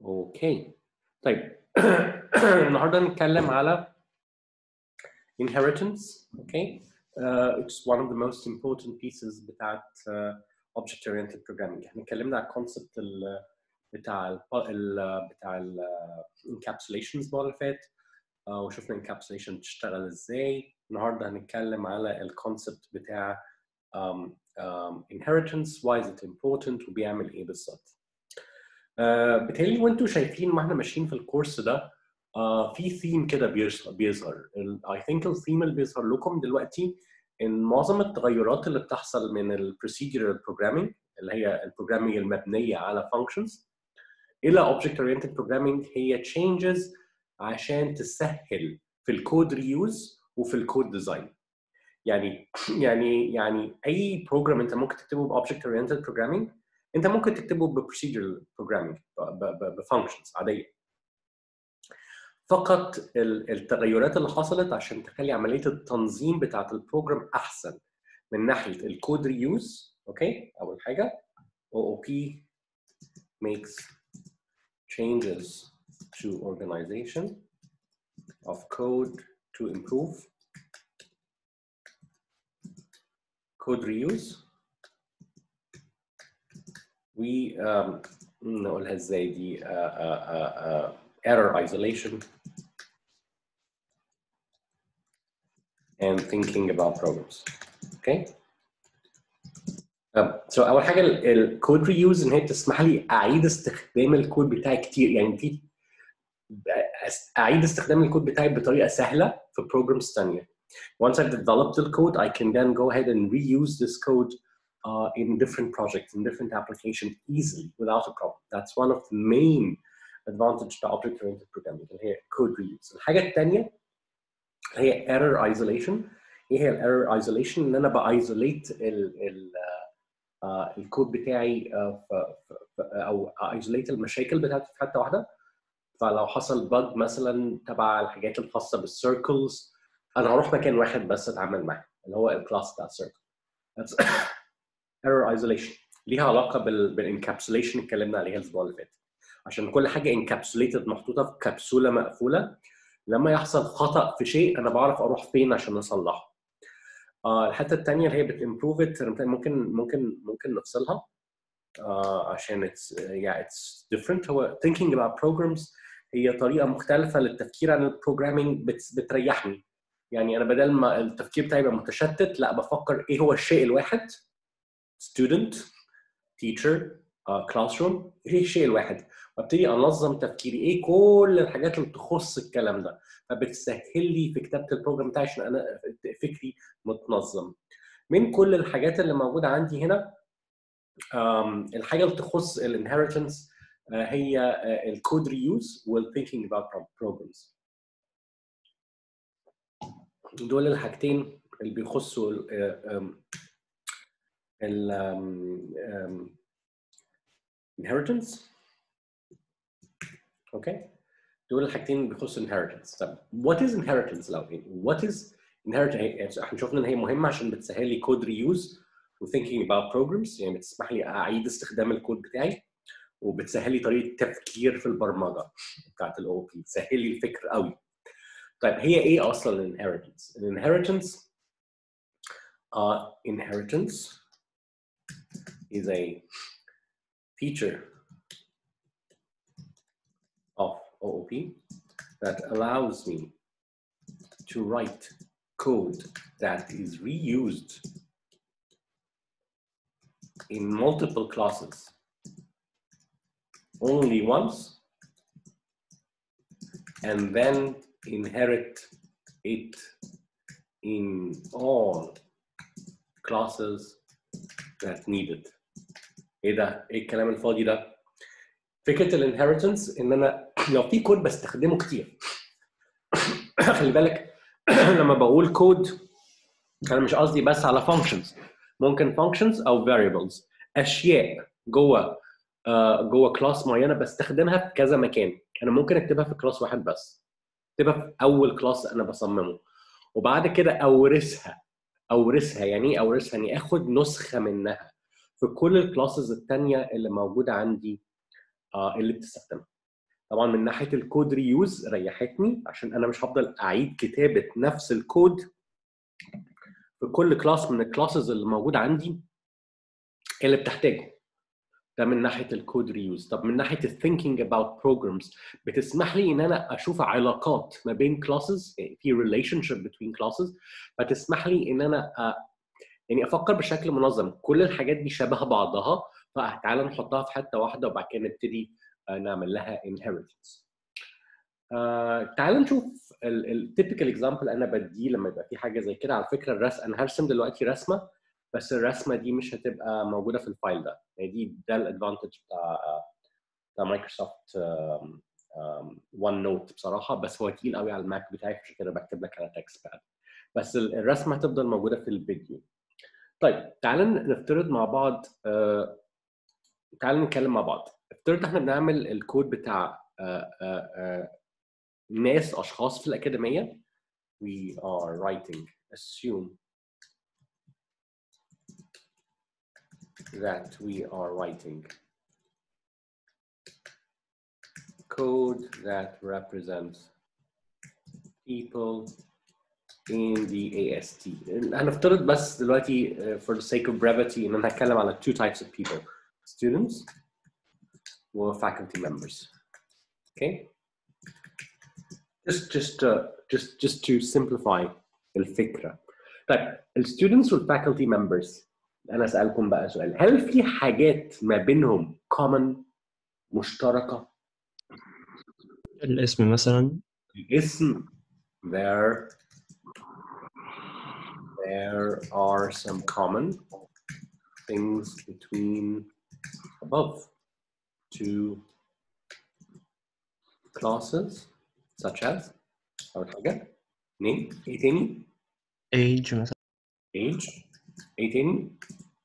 اوكي طيب النهارده هنتكلم على inheritance اوكي uh, it's one of the most important pieces بتاعت uh, object oriented programming احنا اتكلمنا على الكونسبت بتاع ال ال بتاع ال encapsulation الاسبوع اللي فات uh, وشفنا encapsulation بتشتغل ازاي النهارده هنتكلم على الكونسبت بتاع um, um, inheritance why is it important وبيعمل ايه بالظبط آه بالتالي وانتم شايفين ما احنا ماشيين في الكورس ده آه في ثيم كده بيظهر بيظهر اي ثينك الثيم اللي بيظهر لكم دلوقتي ان معظم التغيرات اللي بتحصل من البروسيدورال بروجرامينج اللي هي البروجرامينج المبنيه على functions الى object oriented programming هي changes عشان تسهل في الكود ريوز وفي الكود ديزاين يعني يعني يعني اي بروجرام انت ممكن تكتبه باوبجكت اورينتد بروجرامينج انت ممكن تكتبه ببروسيدرال بروجرامينج بفانكشنز عاديه فقط التغيرات اللي حصلت عشان تخلي عمليه التنظيم بتاعه البروجرام احسن من ناحيه الكود ريوز اوكي اول حاجه OOP makes changes to organization of code to improve code reuse و um, نقولها ازاي دي uh, uh, uh, error isolation and thinking about programs okay um, so اول حاجه الكود ريوز ان هي بتسمح لي اعيد استخدام الكود بتاعي كتير يعني في اعيد استخدام الكود بتاعي بطريقه سهله في programs ثانيه once I've developed the code I can then go ahead and reuse this code uh, in different projects, in different applications easily without a problem. That's one of the main advantage to object-oriented programming اللي هي code reuse. الحاجة الثانية هي error isolation. ايه هي error isolation؟ ان انا بايزوليت ال ال uh, الكود بتاعي uh, ف, ف, او isolate المشاكل بتاعتي في حتة واحدة. فلو حصل bug مثلا تبع الحاجات الخاصة بالcircles انا هروح مكان واحد بس اتعامل معاه اللي هو الكلاس بتاع السيركل. That's error isolation ليها علاقه بالانكابسوليشن اللي اتكلمنا عليها الاسبوع اللي فات عشان كل حاجه انكابسوليتد محطوطه في كبسوله مقفوله لما يحصل خطا في شيء انا بعرف اروح فين عشان اصلحه آه الحته الثانيه اللي هي بتمبروف ات ممكن ممكن ممكن نفصلها آه عشان اتس yeah اتس different هو thinking about programs هي طريقه مختلفه للتفكير عن البروجرامينج بتريحني يعني انا بدل ما التفكير بتاعي يبقى متشتت لا بفكر ايه هو الشيء الواحد student teacher uh, classroom ايه الشيء الواحد وابتدي انظم تفكيري ايه كل الحاجات اللي تخص الكلام ده فبتسهل لي في كتابه البروجرام بتاعي عشان انا فكري متنظم من كل الحاجات اللي موجوده عندي هنا um, الحاجه اللي تخص الانهيرتنس uh, هي uh, الكود ريوز والثينكينج about programs دول الحاجتين اللي بيخصوا ال um, inheritance اوكي دول الحاجتين بيخصوا inheritance طب what is inheritance لو what is inheritance احنا شفنا ان هي مهمه عشان بتسهل لي كود ريوز و thinking about programs يعني بتسمح لي اعيد استخدام الكود بتاعي وبتسهل لي طريقه تفكير في البرمجه بتاعت الاو بي بتسهل لي الفكر قوي طيب هي ايه اصلا الانهيرتنس الانهيرتنس uh, inheritance is a feature of OOP that allows me to write code that is reused in multiple classes only once and then inherit it in all classes that need it ايه ده؟ ايه الكلام الفاضي ده؟ فكره الانهيرتنس ان انا لو في كود بستخدمه كتير خلي بالك لما بقول كود انا مش قصدي بس على functions ممكن functions او variables اشياء جوه uh, جوه كلاس معينه بستخدمها في كذا مكان انا ممكن اكتبها في كلاس واحد بس اكتبها في اول كلاس انا بصممه وبعد كده اورثها اورثها يعني ايه اورثها يعني اخد نسخه منها في كل الكلاسز الثانيه اللي موجوده عندي آه اللي بتستخدمها طبعا من ناحيه الكود ريوز ريحتني عشان انا مش هفضل اعيد كتابه نفس الكود في كل كلاس من الكلاسز اللي موجوده عندي اللي بتحتاجه ده من ناحيه الكود ريوز طب من ناحيه الثينكينج اباوت بروجرامز بتسمح لي ان انا اشوف علاقات ما بين كلاسز يعني في ريليشن شيب بين كلاسز فتسمح لي ان انا أ... يعني افكر بشكل منظم كل الحاجات دي شبه بعضها فتعالى نحطها في حته واحده وبعد كده نبتدي نعمل لها inheritance. Uh, تعال نشوف التيبيكال اكزامبل انا بديه لما يبقى في حاجه زي كده على فكره الرسم انا هرسم دلوقتي رسمه بس الرسمه دي مش هتبقى موجوده في الفايل ده يعني دي ده الادفانتج بتاع بتاع مايكروسوفت ون نوت بصراحه بس هو تقيل قوي على الماك بتاعي عشان كده بكتب لك على تكست باد بس الرسمه هتفضل موجوده في الفيديو طيب تعال نفترض مع بعض uh, تعال نتكلم مع بعض افترض احنا بنعمل الكود بتاع uh, uh, ناس اشخاص في الاكاديميه we are writing assume that we are writing code that represents people in the AST. هنفترض بس دلوقتي for the sake of brevity ان انا هتكلم على two types of people students و faculty members. Okay? Just just uh, just just to simplify الفكرة. طيب ال students وال faculty members انا اسالكم بقى سؤال هل في حاجات ما بينهم common مشتركة؟ الاسم مثلا الاسم there there are some common things between above two classes such as أول حاجة name إيه تاني؟ age مثلا age إيه تاني؟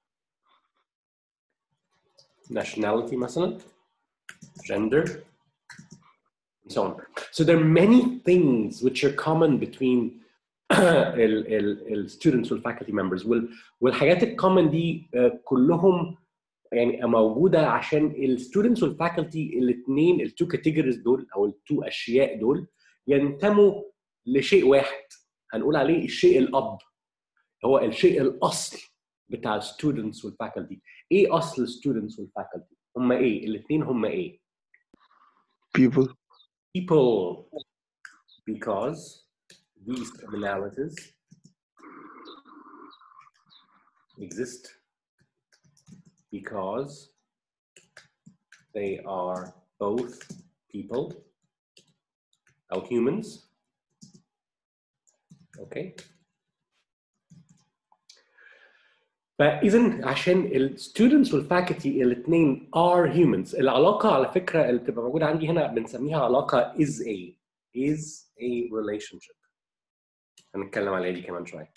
nationality مثلا gender and so on. So there are many things which are common between ال ال ال students وال faculty members وال والحاجات الكومن دي آه، كلهم يعني موجوده عشان ال students وال faculty الاثنين التو categories دول او التو اشياء دول ينتموا لشيء واحد هنقول عليه الشيء الاب هو الشيء الاصل بتاع students وال faculty ايه اصل students وال faculty هم ايه الاثنين هم ايه people people because these commonalities exist because they are both people or humans okay فاذا عشان الستودنتس والفاكولتي الاثنين are humans العلاقه على فكره اللي بتبقى موجوده عندي هنا بنسميها علاقه is a is a relationship هنتكلم عليها دي كمان شويه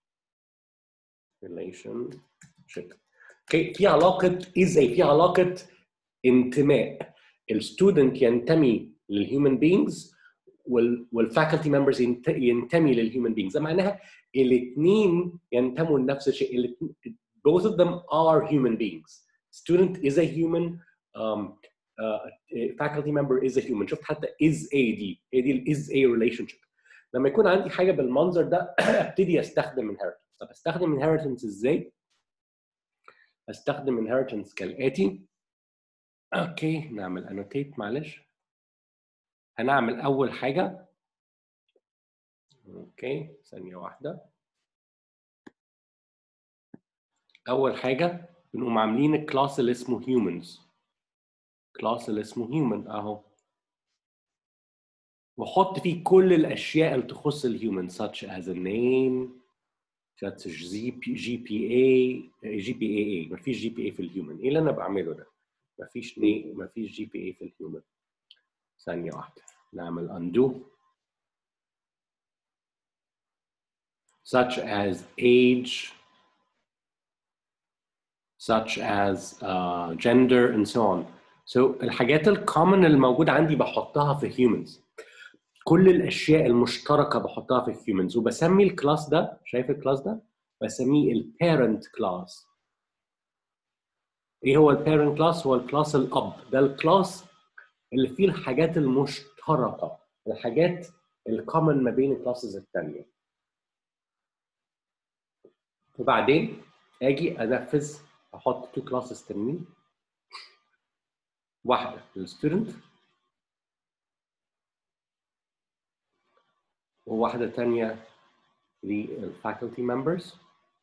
relationship اوكي في علاقه is a في علاقه انتماء الستودنت ينتمي للهيومن بينجز والفاكولتي ممبرز ينتمي للهيومن بينجز ده معناها الاثنين ينتموا لنفس الشيء الاتنين- both of them are human beings student is a human um, uh, faculty member is a human شفت حتى is a دي هي دي ال is a relationship لما يكون عندي حاجه بالمنظر ده ابتدي استخدم inheritance طب استخدم inheritance ازاي؟ استخدم inheritance كالاتي اوكي نعمل annotate معلش هنعمل اول حاجه اوكي ثانيه واحده اول حاجه بنقوم عاملين الكلاس اللي اسمه humans كلاس اللي اسمه human اهو واحط فيه كل الاشياء اللي تخص الهيومن such as a name such as جي بي جي بي اي جي بي اي اي مفيش جي بي اي في الهيومن ايه اللي انا بعمله ده مفيش ني مفيش جي بي اي في الهيومن ثانيه واحده نعمل undo such as age such as uh, gender and so on. So الحاجات الكومن اللي موجودة عندي بحطها في humans. كل الأشياء المشتركة بحطها في humans وبسمي الكلاس ده شايف الكلاس ده؟ بسميه ال parent class. إيه هو ال parent class؟ هو الكلاس الأب. ده الكلاس اللي فيه الحاجات المشتركه الحاجات الكومن ما بين الكلاسز الثانيه وبعدين اجي انفذ احط تو كلاسز تانيين واحده للستودنت وواحده تانيه للفاكولتي ممبرز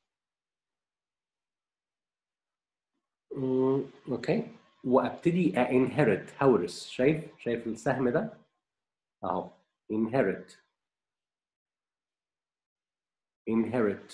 اوكي وابتدي انهرت هورس شايف شايف السهم ده اهو inherit inherit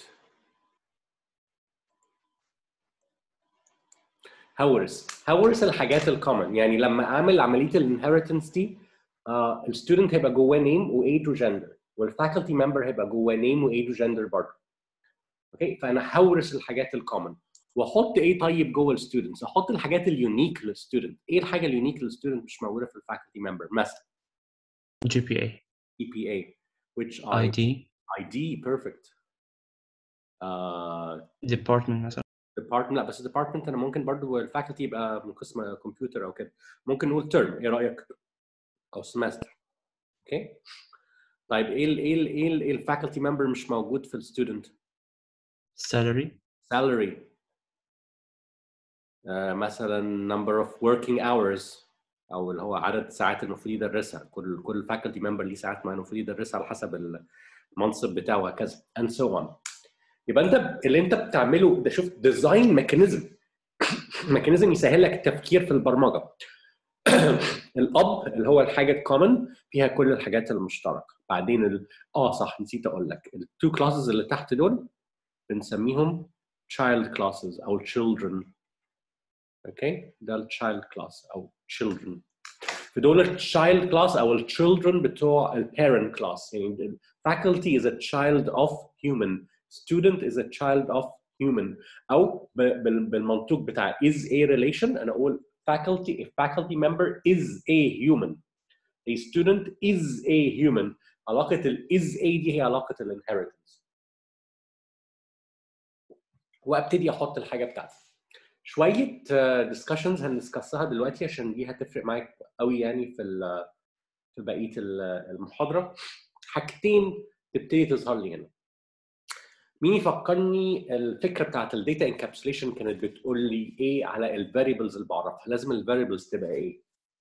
هورس هورس الحاجات الكومن يعني لما اعمل عمليه الانهيرتنس دي آه الستودنت هيبقى جواه نيم وايج وجندر والفاكولتي ممبر هيبقى جواه نيم وايج وجندر برضه اوكي فانا هورس الحاجات الكومن واحط ايه طيب جوه الستودنتس احط الحاجات اليونيك للستودنت ايه الحاجه اليونيك للستودنت مش موجوده في الفاكولتي ممبر مثلا GPA EPA which are ID ID perfect uh, department مثلا department لا بس department انا ممكن برضو الفاكولتي يبقى من قسم كمبيوتر او كده ممكن نقول term ايه رايك او semester اوكي طيب ايه ال ايه ال ايه ال- ايه الفاكولتي ممبر مش موجود في الستودنت salary salary آه مثلا number of working hours او اللي هو عدد ساعات المفروض يدرسها كل كل فاكولتي ممبر ليه ساعات ما المفروض يدرسها على حسب المنصب بتاعه وهكذا and so on يبقى انت اللي انت بتعمله ده شوف ديزاين ميكانيزم ميكانيزم يسهل لك التفكير في البرمجه الاب اللي هو الحاجه الكومن فيها كل الحاجات المشتركه بعدين ال... اه صح نسيت اقول لك التو كلاسز اللي تحت دول بنسميهم child classes او children اوكي ده التشايلد كلاس او children في دول التشايلد كلاس او الchildren بتوع البيرنت كلاس يعني ال faculty is a child of human student is a child of human او ب- بال- بالمنطوق بتاع is a relation انا اقول faculty a faculty member is a human a student is a human علاقه ال is a دي هي علاقه الانهيرتنس وابتدي احط الحاجه بتاعتي شويه ديسكشنز هندسكسها دلوقتي عشان دي هتفرق معاك قوي يعني في ال- في بقيه ال- المحاضره حاجتين تبتدي تظهر لي هنا مين يفكرني الفكره بتاعت الداتا انكابسوليشن كانت بتقول لي ايه على الفاريبلز اللي بعرفها لازم الفاريبلز تبقى ايه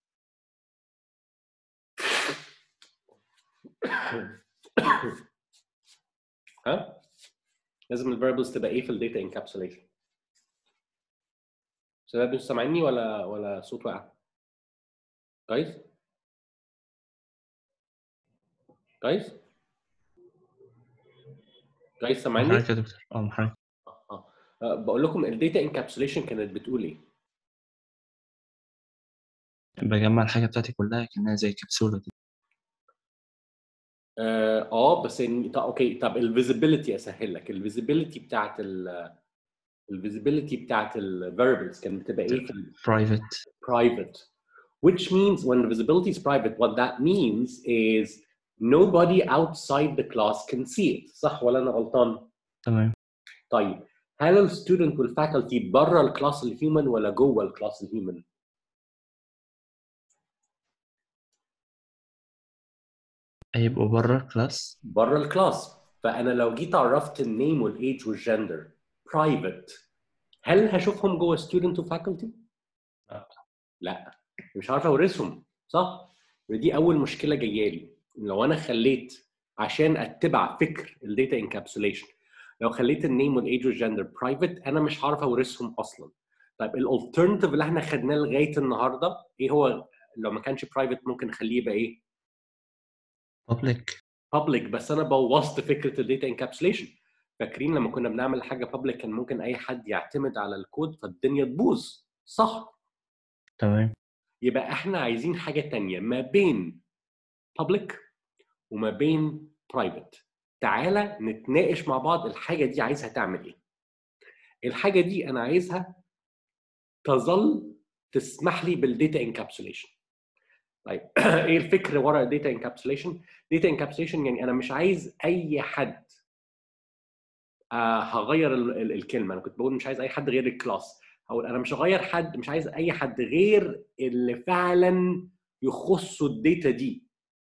ها لازم الفاريبلز تبقى ايه في الداتا انكابسوليشن شباب مش سامعيني ولا ولا صوت واقع كويس كويس كويس سامعيني محرك يا دكتور اه محرك آه. آه، بقول لكم الداتا انكابسوليشن كانت بتقول ايه بجمع الحاجة بتاعتي كلها كأنها زي كبسولة كده اه آه، بس إن... طب اوكي طب الفيزيبيليتي اسهل لك الفيزيبيليتي بتاعت ال الفيزيبيليتي بتاعت الفاريبلز كانت بتبقى ايه في ال private private which means when the visibility is private what that means is nobody outside the class can see it صح ولا انا غلطان تمام طيب هل الستودنت والفاكولتي بره الكلاس الهيومن ولا جوه الكلاس الهيومن هيبقوا بره كلاس بره الكلاس فانا لو جيت عرفت النيم والايج والجندر برايفت هل هشوفهم جوه ستودنت وفاكولتي؟ لا. لا مش عارف اورثهم صح؟ ودي اول مشكله جايه لي لو انا خليت عشان اتبع فكر الداتا انكابسوليشن لو خليت النيم والايج والجندر برايفت انا مش عارف اورثهم اصلا طيب الالترناتيف اللي احنا خدناه لغايه النهارده ايه هو لو ما كانش برايفت ممكن نخليه يبقى ايه؟ public بابليك بس انا بوظت فكره الداتا انكابسوليشن فاكرين لما كنا بنعمل حاجه بابليك كان ممكن اي حد يعتمد على الكود فالدنيا تبوظ صح تمام يبقى احنا عايزين حاجه تانية ما بين بابليك وما بين برايفت تعالى نتناقش مع بعض الحاجه دي عايزها تعمل ايه الحاجه دي انا عايزها تظل تسمح لي بالداتا انكابسوليشن طيب ايه الفكر ورا الداتا انكابسوليشن داتا انكابسوليشن يعني انا مش عايز اي حد آه هغير ال- ال- الكلمه انا كنت بقول مش عايز اي حد غير الكلاس هقول انا مش هغير حد مش عايز اي حد غير اللي فعلا يخصوا الداتا دي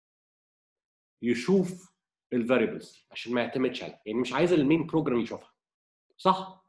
يشوف الفاريبلز عشان ما يعتمدش عليها يعني مش عايز المين بروجرام يشوفها صح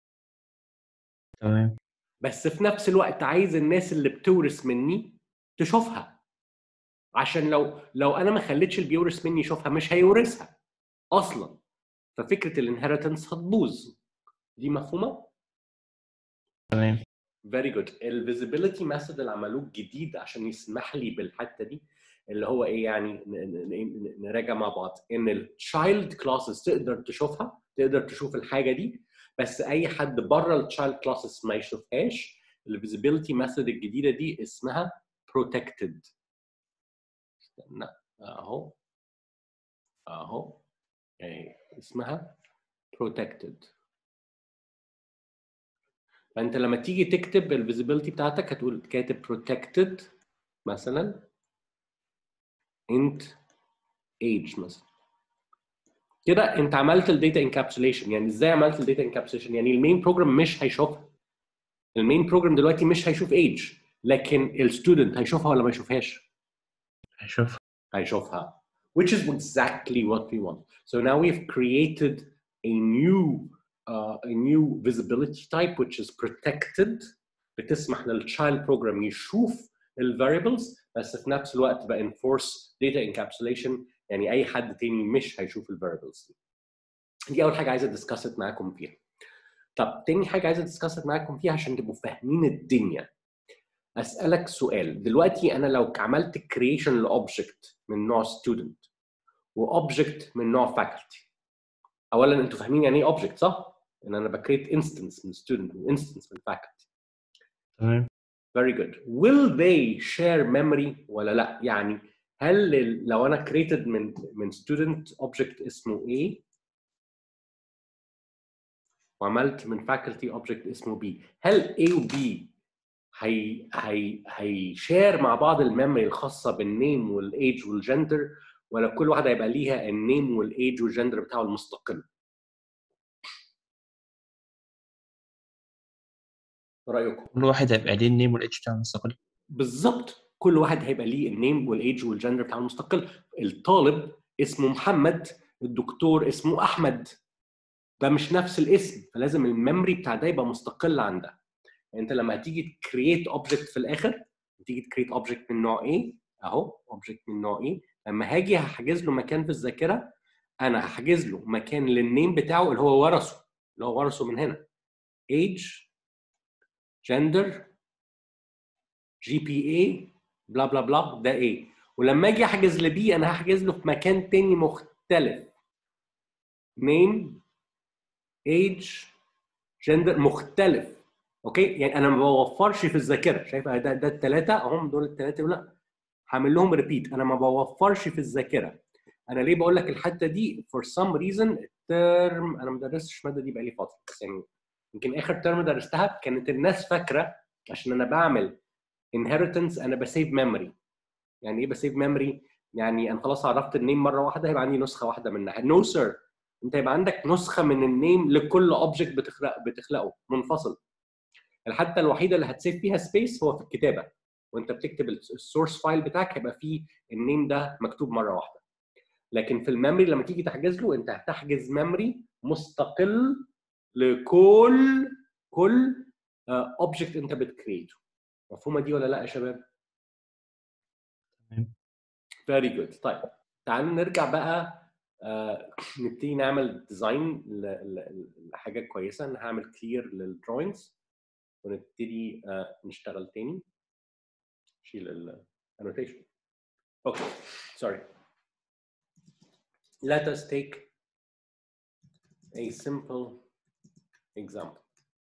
تمام بس في نفس الوقت عايز الناس اللي بتورث مني تشوفها عشان لو لو انا ما خليتش اللي بيورث مني يشوفها مش هيورثها اصلا ففكره الانهيرتنس هتبوظ دي مفهومه تمام فيري جود الفيزيبيليتي ميثود اللي عملوه الجديد عشان يسمح لي بالحته دي اللي هو ايه يعني ن- ن- ن- نراجع مع بعض ان التشايلد كلاسز تقدر تشوفها تقدر تشوف الحاجه دي بس اي حد بره التشايلد كلاسز ما يشوفهاش الفيزيبيليتي ميثود الجديده دي اسمها بروتكتد استنى اهو اهو اهي اسمها protected فانت لما تيجي تكتب الفيزيبيليتي بتاعتك هتقول كاتب protected مثلا int age مثلا كده انت عملت الداتا انكابسوليشن يعني ازاي عملت الداتا انكابسوليشن يعني المين بروجرام مش هيشوفها المين بروجرام دلوقتي مش هيشوف age لكن الستودنت هيشوفها ولا ما يشوفهاش هشوف هيشوفها which is exactly what we want so now we've created a new uh, a new visibility type which is protected بتسمح للchild program يشوف الفاريبلز بس في نفس الوقت بقى enforce data encapsulation يعني اي حد تاني مش هيشوف الفاريبلز دي دي اول حاجه عايز ادسكست معاكم فيها طب تاني حاجه عايز ادسكست معاكم فيها عشان تبقوا فاهمين الدنيا اسالك سؤال دلوقتي انا لو عملت كرييشن لاوبجكت من نوع ستودنت واوبجكت من نوع فاكولتي اولا انتوا فاهمين يعني ايه اوبجكت صح؟ ان انا بكريت انستنس من ستودنت وانستنس من فاكولتي تمام very good will they share memory ولا لا يعني هل ال- لو انا created من من student object اسمه A وعملت من faculty object اسمه B هل A و B هي هي هيشير مع بعض الميموري الخاصه بالنيم والايج والجندر ولا كل واحده هيبقى ليها النيم والايج والجندر بتاعه المستقل إيه رايكم كل واحد هيبقى ليه النيم والاتش بتاعه مستقل بالظبط كل واحد هيبقى ليه النيم والايج والجندر بتاعه المستقل الطالب اسمه محمد الدكتور اسمه احمد ده مش نفس الاسم فلازم الميموري بتاع ده يبقى مستقل عن ده يعني انت لما هتيجي تكريت اوبجكت في الاخر تيجي تكريت اوبجكت من نوع ايه اهو اوبجكت من نوع ايه لما هاجي هحجز له مكان في الذاكره انا هحجز له مكان للنيم بتاعه اللي هو ورثه اللي هو ورثه من هنا age gender جي بي اي بلا بلا بلا ده ايه ولما اجي احجز لبي انا هحجز له في مكان تاني مختلف نيم ايج جندر مختلف اوكي يعني انا ما بوفرش في الذاكره شايف ده ده الثلاثه اهم دول الثلاثه لا هعمل لهم ريبيت انا ما بوفرش في الذاكره انا ليه بقول لك الحته دي فور سم ريزن الترم انا ما درستش الماده دي بقالي فتره بس يعني يمكن اخر ترم درستها كانت الناس فاكره عشان انا بعمل inheritance انا بسيف ميموري يعني ايه بسيف ميموري يعني انا خلاص عرفت النيم مره واحده هيبقى عندي نسخه واحده منها نو no, سير انت يبقى عندك نسخه من النيم لكل اوبجكت بتخلق بتخلقه منفصل الحته الوحيده اللي هتسيف فيها سبيس هو في الكتابه وانت بتكتب السورس فايل بتاعك هيبقى فيه النيم ده مكتوب مره واحده لكن في الميموري لما تيجي تحجز له انت هتحجز ميموري مستقل لكل كل اوبجكت انت بتكريته مفهومه دي ولا لا يا شباب؟ تمام. فيري جود طيب تعالوا نرجع بقى آه نبتدي نعمل ديزاين لحاجه كويسه انا هعمل كلير للدروينجز ونبتدي آه نشتغل تاني شيل الانوتيشن اوكي سوري let us take a simple example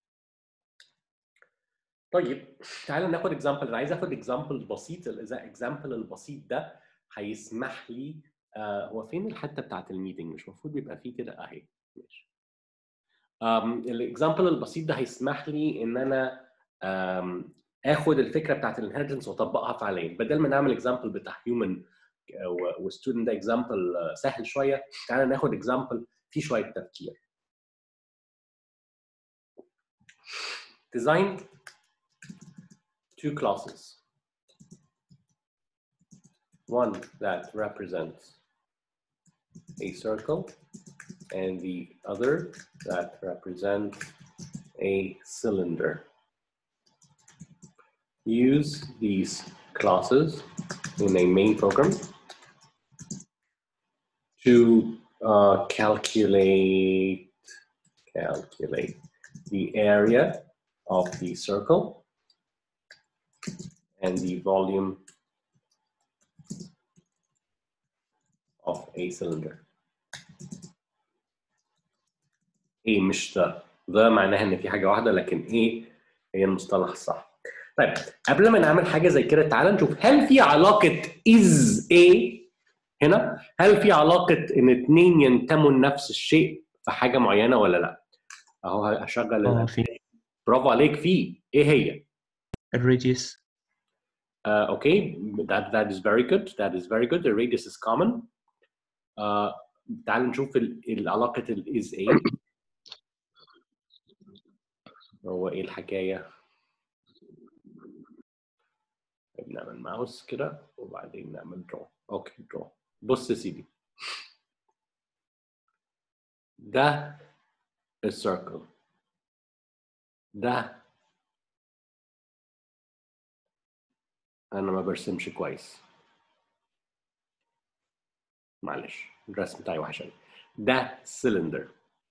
طيب تعالوا ناخد اكزامبل انا عايز اخد اكزامبل بسيط الاكزامبل البسيط ده هيسمح لي آه هو فين الحته بتاعت الميتنج مش المفروض بيبقى فيه كده اهي ماشي الاكزامبل البسيط ده هيسمح لي ان انا اخد الفكره بتاعت الانهيرتنس واطبقها فعليا بدل ما نعمل اكزامبل بتاع هيومن وستودنت ده اكزامبل سهل شويه تعالى ناخد اكزامبل فيه شويه تفكير design two classes one that represents a circle and the other that represents a cylinder. Use these classes in a main program to uh, calculate calculate the area of the circle and the volume of a cylinder. ايه مش ده ده معناها ان في حاجه واحده لكن ايه هي المصطلح الصح طيب قبل ما نعمل حاجه زي كده تعال نشوف هل في علاقه is a هنا هل في علاقه ان اتنين ينتموا لنفس الشيء في حاجه معينه ولا لا اهو هشغل اه ال- في برافو عليك في ايه هي الراديوس Uh, okay, that that is very good. That is very good. The radius is common. Uh, تعال نشوف ال- العلاقة ال is ايه. هو ايه الحكاية؟ بنعمل ماوس كده وبعدين نعمل draw. اوكي draw. بص يا سيدي. ده السيركل. ده انا ما برسمش كويس. معلش الرسم بتاعي وحش قوي ده سلندر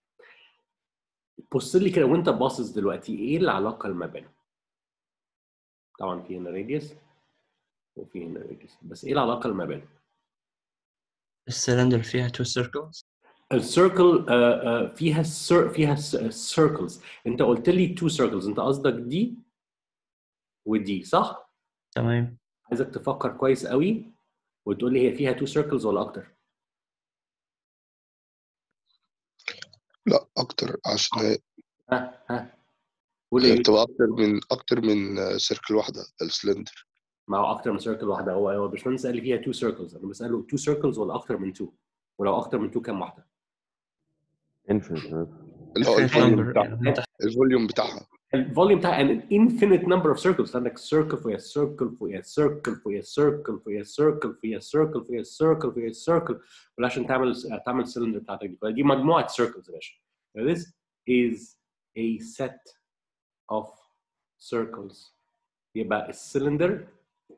بص لي كده وانت باصص دلوقتي ايه العلاقه اللي ما بينهم طبعا في هنا راديوس وفي هنا راديوس بس ايه العلاقه اللي ما بينهم السلندر فيها تو سيركلز السيركل فيها سير فيها سيركلز انت قلت لي تو سيركلز انت قصدك دي ودي صح تمام عايزك تفكر كويس قوي وتقول لي هي فيها تو سيركلز ولا اكتر لا اكتر عشان ها ها قول هي ايه بتبقى اكتر من اكتر من سيركل واحده السلندر ما هو اكتر من سيركل واحده هو هو الباشمهندس قال لي فيها تو سيركلز انا بساله تو سيركلز ولا اكتر من تو ولو اكتر من تو كام واحده infinite اللي هو Infinite الفوليوم number، بتاعها يعني انت الفوليوم بتاعها الفوليوم بتاع an infinite number of circles عندك circle فوقيها circle فوقيها circle فوقيها circle فوقيها circle فوقيها circle فوقيها circle فوقيها circle ولا عشان تعمل تعمل السلندر بتاعتك دي فدي مجموعه circles يا باشا this is a set of circles يبقى السلندر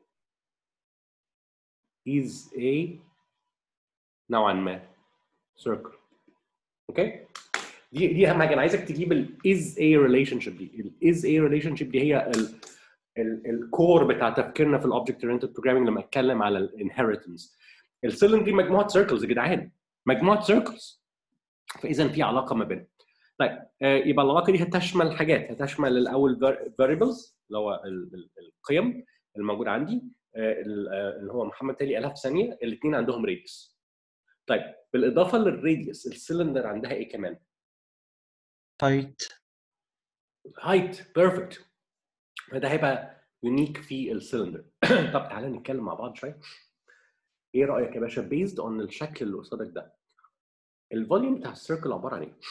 is a نوعا ما circle اوكي دي دي اهم حاجه انا عايزك تجيب ال is a relationship دي ال is a relationship دي هي ال ال الكور بتاع تفكيرنا في الاوبجكت اورينتد بروجرامينج لما اتكلم على الانهيرتنس السيلن دي مجموعه سيركلز يا جدعان مجموعه سيركلز فاذا في علاقه ما بينهم طيب آه، يبقى العلاقه دي هتشمل حاجات هتشمل الاول variables اللي هو ال- ال- القيم الموجوده عندي آه، ال- آه، اللي هو محمد تالي قالها في ثانيه الاثنين عندهم راديوس طيب بالاضافه للراديوس السلندر عندها ايه كمان؟ هايت هايت بيرفكت فده هيبقى يونيك في السلندر طب تعالى نتكلم مع بعض شويه ايه رايك يا باشا بيزد اون الشكل اللي قصادك ده الفوليوم بتاع السيركل عباره عن ايه؟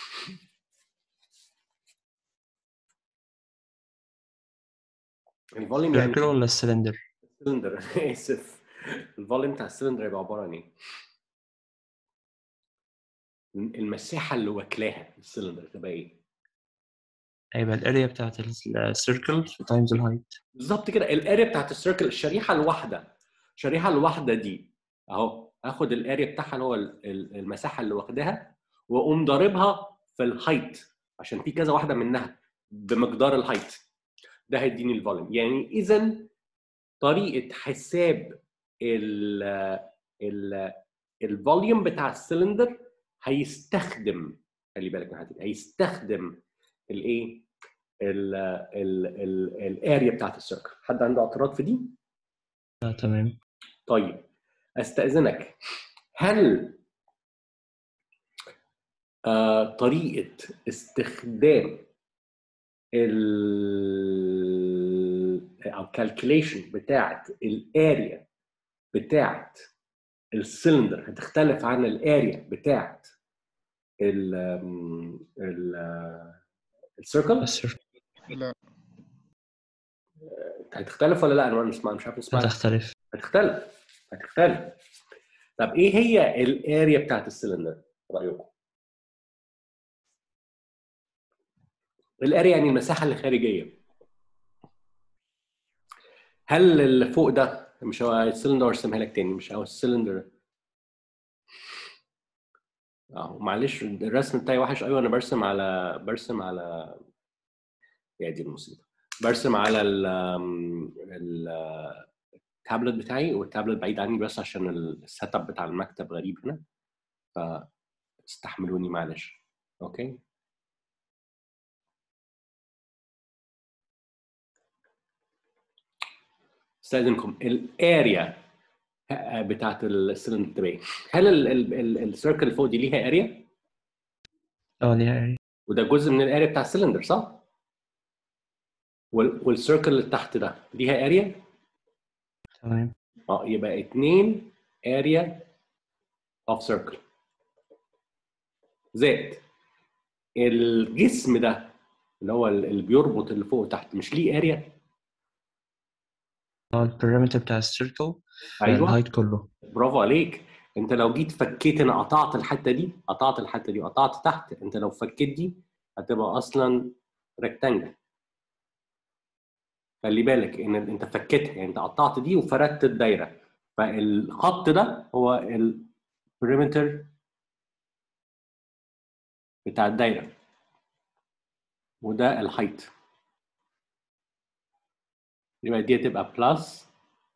الفوليوم يعني سيركل ولا السلندر السلندر اسف الفوليوم بتاع السلندر يبقى عباره عن ايه؟ المساحه اللي واكلاها السلندر تبقى ايه؟ هيبقى الاريا بتاعت السيركل في تايمز الهايت بالظبط كده الاريا بتاعت السيركل الشريحه الواحده الشريحه الواحده دي اهو اخد الاريا بتاعها اللي هو ال- ال- المساحه اللي واخداها واقوم ضاربها في الهايت عشان في كذا واحده منها بمقدار الهايت ده هيديني الفوليوم يعني اذا طريقه حساب ال ال الفوليوم بتاع السلندر هيستخدم خلي بالك من حاجه هيستخدم الايه ال ال ال الاريا بتاعت السيركل حد عنده اعتراض في دي آه، تمام طيب استاذنك هل آه طريقه استخدام ال او calculation بتاعت الاريا بتاعت السلندر هتختلف عن الاريا بتاعت ال ال السيركل السيركل لا هتختلف ولا لا انا مش مش عارف اسمها هتختلف هتختلف هتختلف طب ايه هي الاريا بتاعت السلندر رايكم الاريا يعني المساحه اللي خارجيه هل اللي فوق ده مش هو السلندر ارسمها لك تاني مش هو السلندر اه معلش الرسم بتاعي وحش ايوه انا برسم على برسم على يا دي المصيبه برسم على ال ال التابلت بتاعي والتابلت بعيد عني بس عشان السيت اب بتاع المكتب غريب هنا فاستحملوني معلش اوكي استاذنكم الاريا بتاعت السلندر تبقى هل السيركل اللي فوق دي ليها اريا اه ليها اريا وده جزء من الاريا بتاع السلندر صح والسيركل اللي تحت ده ليها اريا تمام اه يبقى اتنين اريا اوف سيركل زائد الجسم ده اللي هو اللي بيربط اللي فوق وتحت مش ليه اريا اه البريمتر بتاع السيركل ايوه الهايت كله برافو عليك انت لو جيت فكيت انا قطعت الحته دي قطعت الحته دي قطعت تحت انت لو فكيت دي هتبقى اصلا ريكتانجل خلي بالك ان انت فكيتها يعني انت قطعت دي وفردت الدايره فالخط ده هو البريمتر بتاع الدايره وده الهايت يبقى دي هتبقى بلس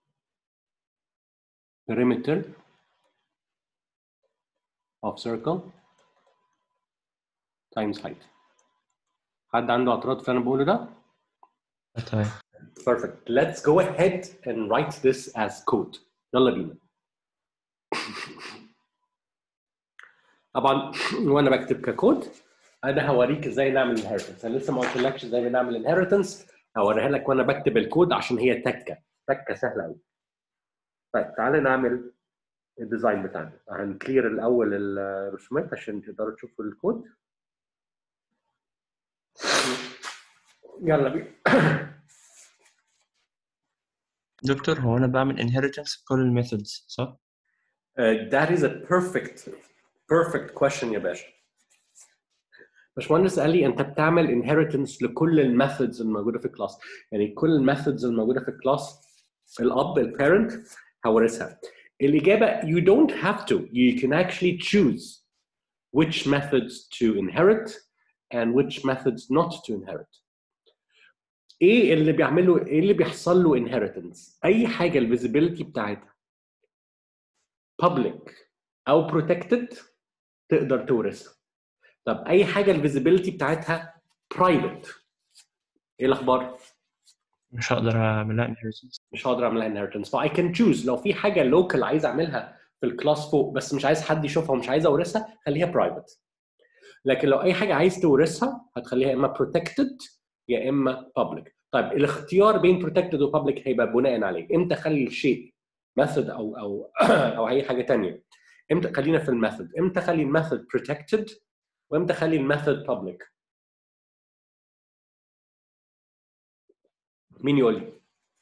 perimeter of circle times height حد عنده اعتراض في اللي انا بقوله ده؟ آه، تمام Perfect. Let's go ahead and write this as code. يلا بينا. طبعا وانا بكتب ككود انا هوريك ازاي نعمل inheritance. انا لسه ما قلتلكش ازاي بنعمل inheritance هوريها لك وانا بكتب الكود عشان هي تكه تكه سهله قوي. طيب تعالى نعمل الديزاين بتاعنا. هنكلير الاول الرسومات عشان تقدروا تشوفوا الكود. يلا بينا. دكتور هو انا بعمل inheritance في كل الميثودز صح؟ Uh, that is a perfect perfect question يا باشا. باشمهندس قال لي انت بتعمل inheritance لكل الميثودز الموجوده في الكلاس يعني كل الميثودز الموجوده في الكلاس الاب البيرنت هورثها. الاجابه you don't have to you can actually choose which methods to inherit and which methods not to inherit. ايه اللي بيعمله ايه اللي بيحصل له inheritance؟ اي حاجه الفيزيبيليتي بتاعتها public او protected تقدر تورثها. طب اي حاجه الفيزيبيليتي بتاعتها private ايه الاخبار؟ مش هقدر اعملها inheritance مش هقدر اعملها inheritance ف I can choose لو في حاجه local عايز اعملها في الكلاس فوق بس مش عايز حد يشوفها ومش عايز اورثها خليها private لكن لو اي حاجه عايز تورثها هتخليها يا اما protected يا اما public طيب الاختيار بين protected و public هيبقى بناء عليه امتى اخلي الشيء method او او او اي حاجه ثانيه امتى خلينا في الميثود امتى اخلي الميثود protected وامتى اخلي الميثود public مين يقول لي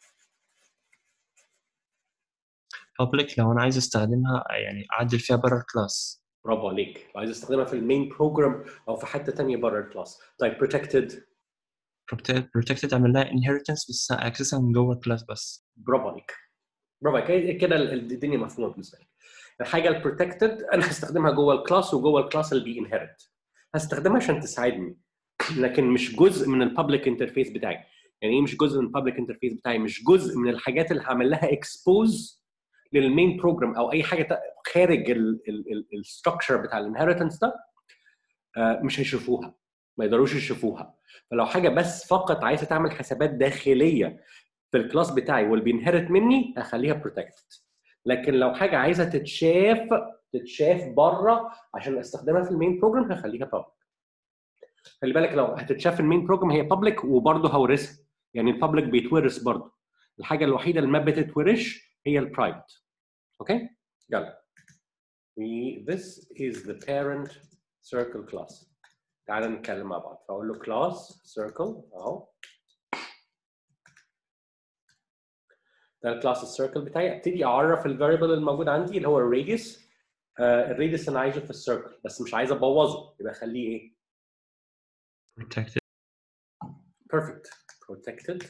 public لو انا عايز استخدمها يعني اعدل فيها بره الكلاس برافو عليك لو عايز استخدمها في المين بروجرام او في حته ثانيه بره الكلاس طيب protected protected protected اعمل لها inheritance بس اكسسها من جوه الكلاس بس برافو عليك برافو عليك كده الدنيا مفهومه بالنسبه لك الحاجه البروتكتد انا هستخدمها جوه الكلاس وجوه الكلاس اللي بينهرت هستخدمها عشان تساعدني لكن مش جزء من البابليك انترفيس بتاعي يعني ايه مش جزء من البابليك انترفيس بتاعي مش جزء من الحاجات اللي هعمل لها اكسبوز للمين بروجرام او اي حاجه تا- خارج الستراكشر بتاع الانهيرتنس ده آه، مش هيشوفوها ما يقدروش يشوفوها فلو حاجه بس فقط عايزه تعمل حسابات داخليه في الكلاس بتاعي واللي بينهرت مني هخليها بروتكتد لكن لو حاجه عايزه تتشاف تتشاف بره عشان استخدمها في المين بروجرام هخليها بابليك خلي بالك لو هتتشاف في المين بروجرام هي بابليك وبرضه هورثها يعني البابليك بيتورث برضه الحاجه الوحيده اللي ما بتتورثش هي البرايفت اوكي يلا we this is the parent circle class تعال نتكلم مع بعض فاقول له class circle اهو ده الكلاس السيركل بتاعي ابتدي اعرف الفاريبل الموجود عندي اللي هو الراديوس آه الراديوس انا عايزه في السيركل بس مش عايز ابوظه يبقى اخليه ايه؟ protected perfect protected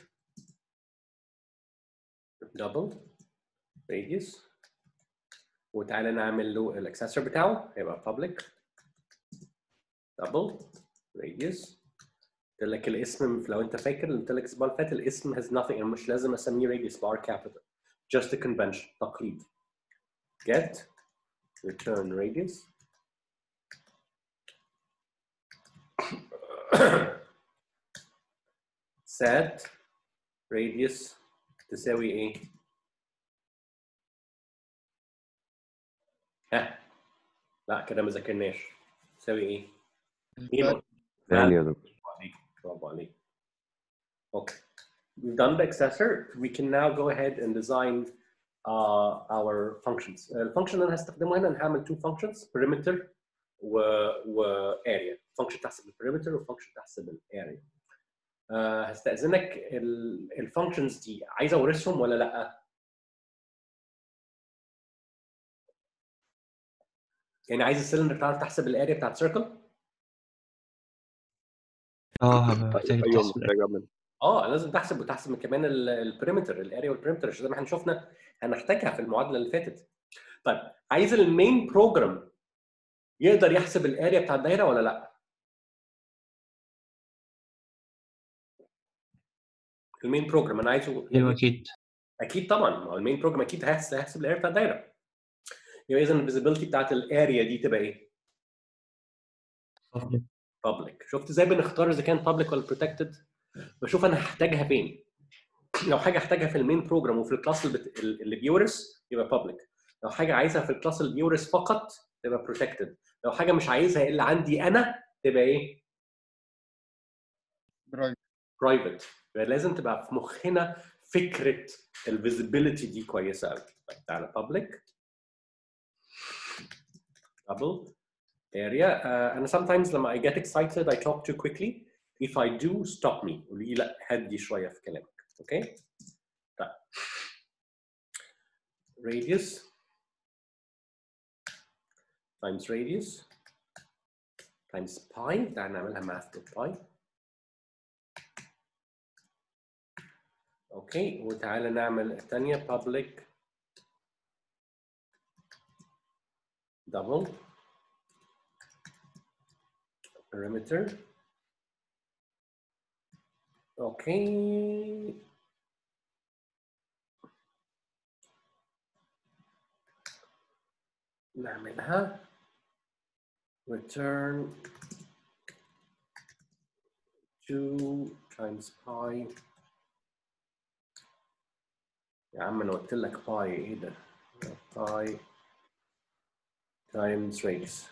double radius وتعالى نعمل له الاكسسور بتاعه هيبقى public double radius قلت لك الاسم لو انت فاكر اللي قلت لك الاسبوع اللي فات الاسم has nothing انا مش لازم اسميه radius bar capital just a convention تقليد get return radius set radius تساوي ايه؟ ها لا كده ما ذاكرناش تساوي ايه؟ ايه ثاني يا دكتور برافو عليك برافو عليك okay we've done the accessor we can now go ahead and design uh, our functions الفانكشن اللي انا هستخدمه هنا انا هعمل two functions perimeter و, و area function تحسب البريمتر وفانكشن تحسب الاريا uh, هستأذنك الفانكشنز دي عايز اورثهم ولا لا؟ يعني عايز السلندر تعرف تحسب الاريا بتاعت سيركل؟ اه هبقى محتاج ايوه تحسب محتاج اعمل اه لازم تحسب وتحسب كمان البريمتر الاريا والبريمتر زي ما احنا شفنا هنحتاجها في المعادله اللي فاتت. طيب عايز المين بروجرام يقدر يحسب الاريا بتاع الدايره ولا لا؟ المين بروجرام انا عايزه ايوه اكيد اكيد طبعا ما هو المين بروجرام اكيد هيحسب هيحسب الاريا بتاع الدايره. يبقى اذا الفيزيبيليتي بتاعت الاريا دي تبقى ايه؟ public. بابليك شفت ازاي بنختار اذا كان بابليك ولا بروتكتد بشوف انا هحتاجها فين لو حاجه احتاجها في المين بروجرام وفي الكلاس اللي, بت... اللي بيورث يبقى بابليك لو حاجه عايزها في الكلاس اللي بيورث فقط تبقى بروتكتد لو حاجه مش عايزها الا عندي انا تبقى ايه برايفت برايفت يبقى لازم تبقى في مخنا فكره الفيزيبيليتي دي كويسه قوي طيب تعالى بابليك double area uh, and sometimes لما I get excited I talk too quickly if I do stop me قولي لي لا هدي شويه في كلامك اوكي طيب radius times radius times pi تعال نعملها math to pi اوكي وتعالى نعمل الثانيه public double perimeter اوكي نعملها return 2 times pi يا عم انا قلت لك باي ايه ده باي times radius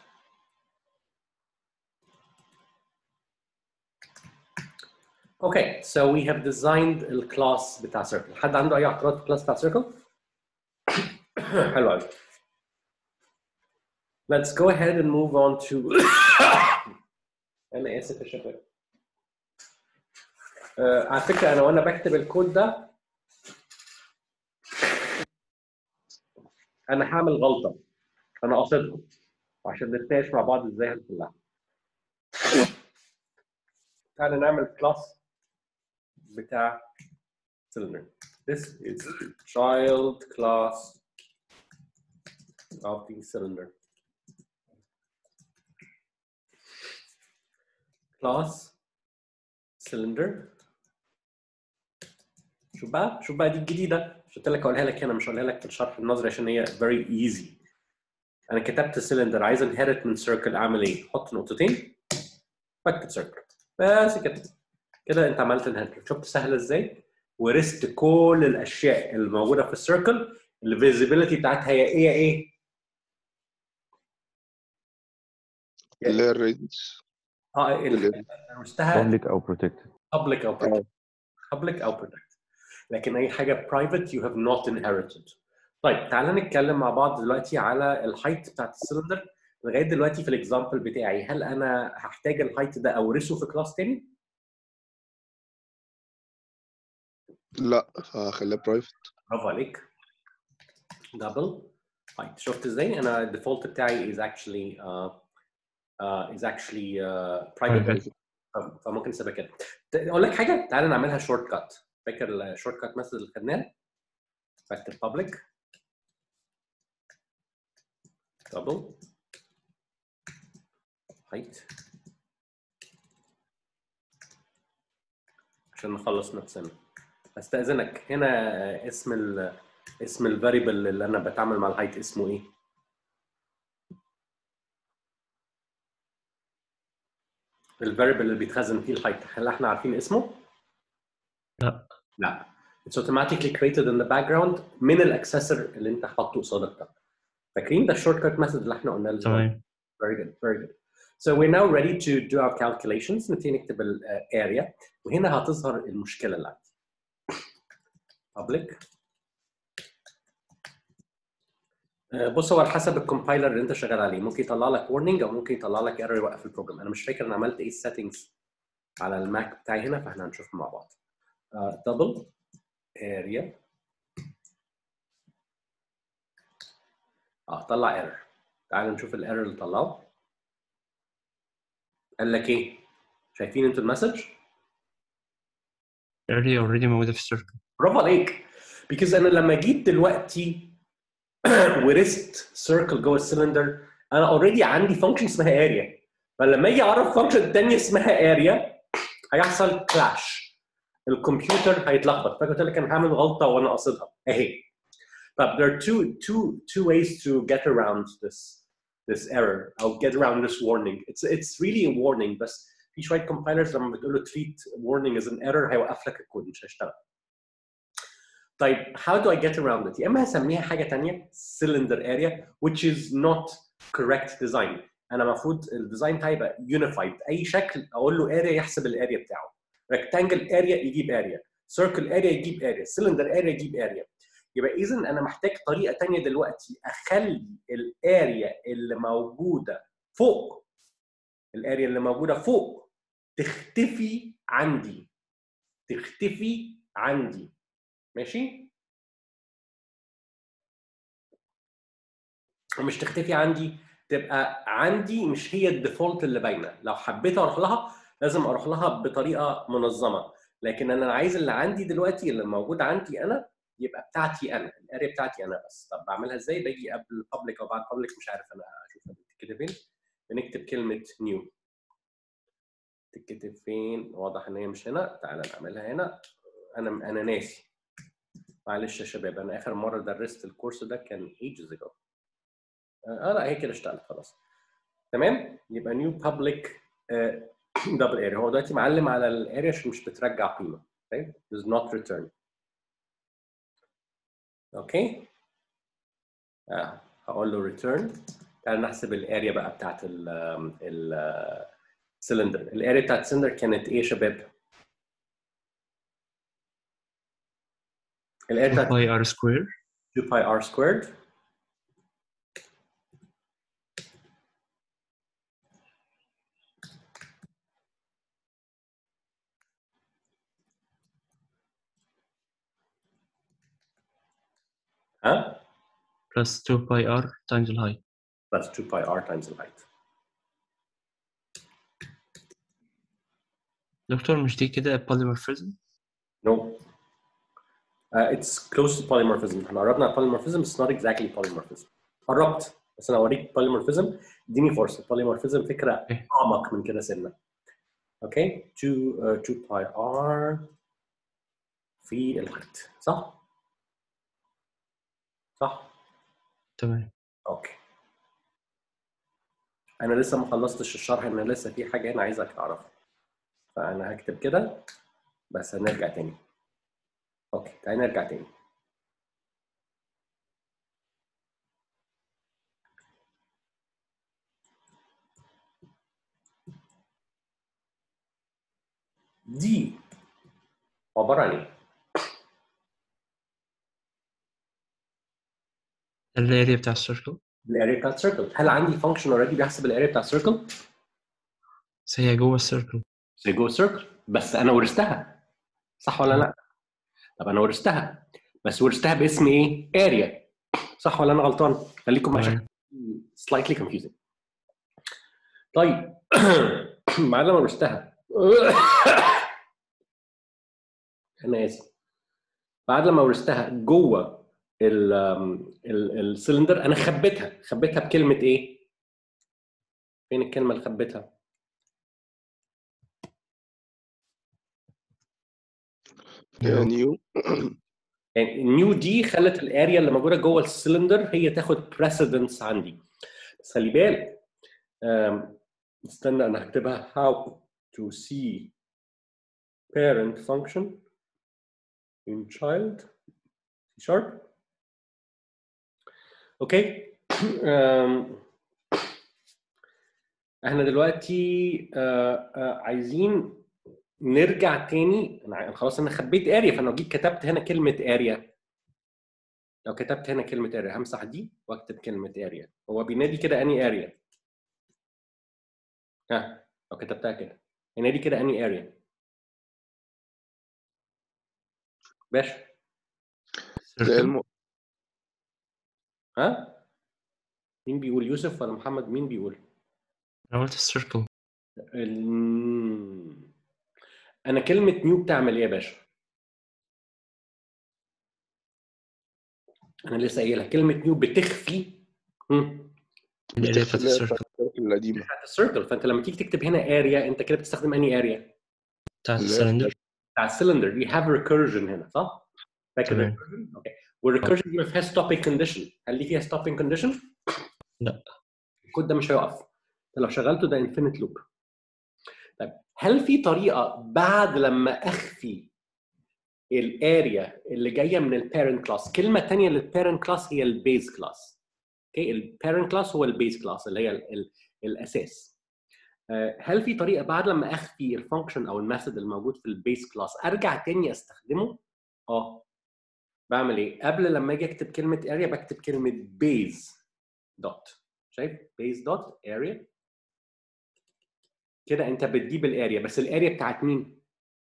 Okay, so we have designed الكلاس بتاع circle. حد عنده أي اعتراض في الكلاس بتاع circle؟ حلو قوي. Let's go ahead and move on to أنا آسف يا شباب. آه، على فكرة أنا وأنا بكتب الكود ده أنا هعمل غلطة. أنا قاصدها. وعشان نتناقش مع بعض إزاي هنحلها. تعالى نعمل كلاس بتاع cylinder. This is child class of the cylinder. Class cylinder. شوف بقى شوف بقى دي الجديدة مش قلت لك اقولها لك هنا مش هقولها لك في الشرح النظري عشان هي very easy. انا كتبت cylinder عايز inherit من circle اعمل ايه؟ احط نقطتين بكتب circle بس كده كده انت عملت الهاندل شفت سهله ازاي ورثت كل الاشياء الموجوده في السيركل الفيزيبيليتي بتاعتها هي ايه ايه اللي هي الريدز اه ال- ورثتها public او protected public او protected public او protected لكن اي حاجه private you have not inherited طيب تعالى نتكلم مع بعض دلوقتي على الهايت بتاعت السلندر لغايه دلوقتي في الاكزامبل بتاعي هل انا هحتاج الهايت ده اورثه في كلاس تاني؟ لا هخليها برايفت برافو عليك دبل طيب شفت ازاي انا الديفولت بتاعي is actually uh, uh, is actually uh, private Private. ف- فممكن نسيبها كده ت- اقول لك حاجه تعالى نعملها شورت كات فاكر الشورت كات ميثود اللي خدناه بكتب public double height عشان نخلص نفسنا استاذنك هنا اسم ال اسم الفاريبل اللي انا بتعامل مع الهايت اسمه ايه؟ الفاريبل اللي بيتخزن فيه الهايت هل احنا عارفين اسمه؟ لا. لا It's automatically created in the background من الاكسسور اللي انت حاطه قصادك ده فاكرين ده الشورت كات ميثود اللي احنا قلناه الأسبوع تمام Very good, very good. So we're now ready to do our calculations. نبتدي نكتب ال uh, area وهنا هتظهر المشكلة اللي عندي. Public. آه، بص هو على حسب الكومبايلر اللي انت شغال عليه ممكن يطلع لك warning او ممكن يطلع لك error يوقف البروجرام انا مش فاكر انا عملت ايه settings على الماك بتاعي هنا فاحنا هنشوف مع بعض آه، double area اه طلع ايرور تعالوا نشوف الايرور اللي طلعه قال لك ايه شايفين انتوا المسج اري اوريدي موجوده في السيركل برافو عليك بيكوز انا لما جيت دلوقتي ورثت سيركل جوه السلندر انا اوريدي عندي فانكشن اسمها اريا فلما اجي اعرف فانكشن تانية اسمها اريا هيحصل كلاش الكمبيوتر هيتلخبط فاكر قلت لك انا هعمل غلطه وانا قاصدها اهي طب there are two two two ways to get around this this error او get around this warning it's it's really a warning بس في شويه compilers لما بتقول له treat warning as an error هيوقف لك الكود مش هيشتغل طيب how do I get around it؟ يا اما هسميها حاجه ثانيه cylinder area which is not correct design انا المفروض الديزاين بتاعي يبقى unified اي شكل اقول له area يحسب الاريا بتاعه rectangle area يجيب area circle area يجيب area cylinder area يجيب area يبقى اذا انا محتاج طريقه ثانيه دلوقتي اخلي الاريا اللي موجوده فوق الاريا اللي موجوده فوق تختفي عندي تختفي عندي ماشي ومش تختفي عندي تبقى عندي مش هي الديفولت اللي باينه لو حبيت اروح لها لازم اروح لها بطريقه منظمه لكن انا عايز اللي عندي دلوقتي اللي موجود عندي انا يبقى بتاعتي انا الاريا بتاعتي انا بس طب بعملها ازاي باجي قبل بابليك او بعد بابليك مش عارف انا اشوفها بتتكتب فين بنكتب كلمه نيو تتكتب فين واضح ان هي مش هنا تعالى نعملها هنا انا انا ناسي معلش يا شباب انا اخر مره درست الكورس ده كان ages ago اه لا هي كده اشتغلت خلاص تمام يبقى نيو بابليك دبل اريا هو دلوقتي معلم على الاريا عشان مش بترجع قيمه okay does not return اوكي آه. هقول له return تعال نحسب الاريا بقى بتاعت ال ال سلندر الاريا بتاعت السلندر كانت ايه يا شباب؟ الاريا بتاعت باي ار سكوير 2 باي ار سكويرد ها بلس 2 باي ار تايمز الهايت plus 2 pi r times the height دكتور مش دي كده polymorphism no uh, it's close to polymorphism احنا قربنا على polymorphism it's not exactly polymorphism قربت بس انا اوريك polymorphism اديني فرصه polymorphism فكره إيه. اعمق من كده سنه اوكي 2 uh, 2 pi r في الهايت صح؟ صح؟ تمام اوكي انا لسه ما خلصتش الشرح ان لسه في حاجه انا عايزك تعرفها فانا هكتب كده بس هنرجع تاني اوكي تعالى نرجع تاني دي عباره عن ايه؟ الاريا بتاع السيركل الاريا بتاعت سيركل هل عندي فانكشن اوريدي بيحسب الاريا بتاعت سيركل؟ بس هي جوه السيركل زي جوه سيركل بس انا ورثتها صح ولا لا؟ طب انا ورثتها بس ورثتها باسم ايه؟ اريا صح ولا انا غلطان؟ خليكم عشان تمام. slightly confusing طيب بعد لما ورثتها انا اسف بعد لما ورثتها جوه ال- ال- السلندر انا خبيتها خبيتها بكلمه ايه؟ فين الكلمه اللي خبيتها؟ فيها نيو يعني النيو دي خلت الاريا اللي موجوده جوه السلندر هي تاخد بريسيدنس عندي بس خلي بالك أم، استنى انا هكتبها how to see parent function in child C sharp اوكي أم، احنا دلوقتي آه، آه، عايزين نرجع تاني انا ع- خلاص انا خبيت اريا فانا لو جيت كتبت هنا كلمه اريا لو كتبت هنا كلمه اريا همسح دي واكتب كلمه اريا هو بينادي كده اني اريا ها لو كتبتها كده ينادي كده اني اريا باشا تلاقي الم... ها مين بيقول يوسف ولا محمد مين بيقول انا قلت السيركل ال- انا كلمه نيو بتعمل ايه يا باشا انا لسه قايلها كلمه نيو بتخفي هم، الاريا بتاعت بتخليها السيركل بتاعت السيركل القديمة بتاعت السيركل فانت لما تيجي تكتب هنا اريا انت كده بتستخدم انهي اريا بتاعت اللي هي السلندر بتاع السلندر دي هاف ريكيرجن هنا صح؟ فاكر تمام. الريكيرجن؟ اوكي والريكيرجن دي ما فيهاش ستوبينج كونديشن هل دي فيها ستوبينج كونديشن؟ لا. الكود ده مش هيقف انت لو شغلته ده انفينيت لوب طيب هل في طريقه بعد لما اخفي الاريا اللي جايه من البيرنت كلاس كلمه ثانيه للبيرنت كلاس هي البيز كلاس اوكي البيرنت كلاس هو البيز كلاس اللي هي ال ال الاساس آه، هل في طريقه بعد لما اخفي الفانكشن او الميثود الموجود في البيز كلاس ارجع تاني استخدمه اه بعمل ايه قبل لما اجي اكتب كلمه اريا بكتب كلمه بيز دوت شايف بيز دوت اريا كده انت بتجيب الاريا بس الاريا بتاعت مين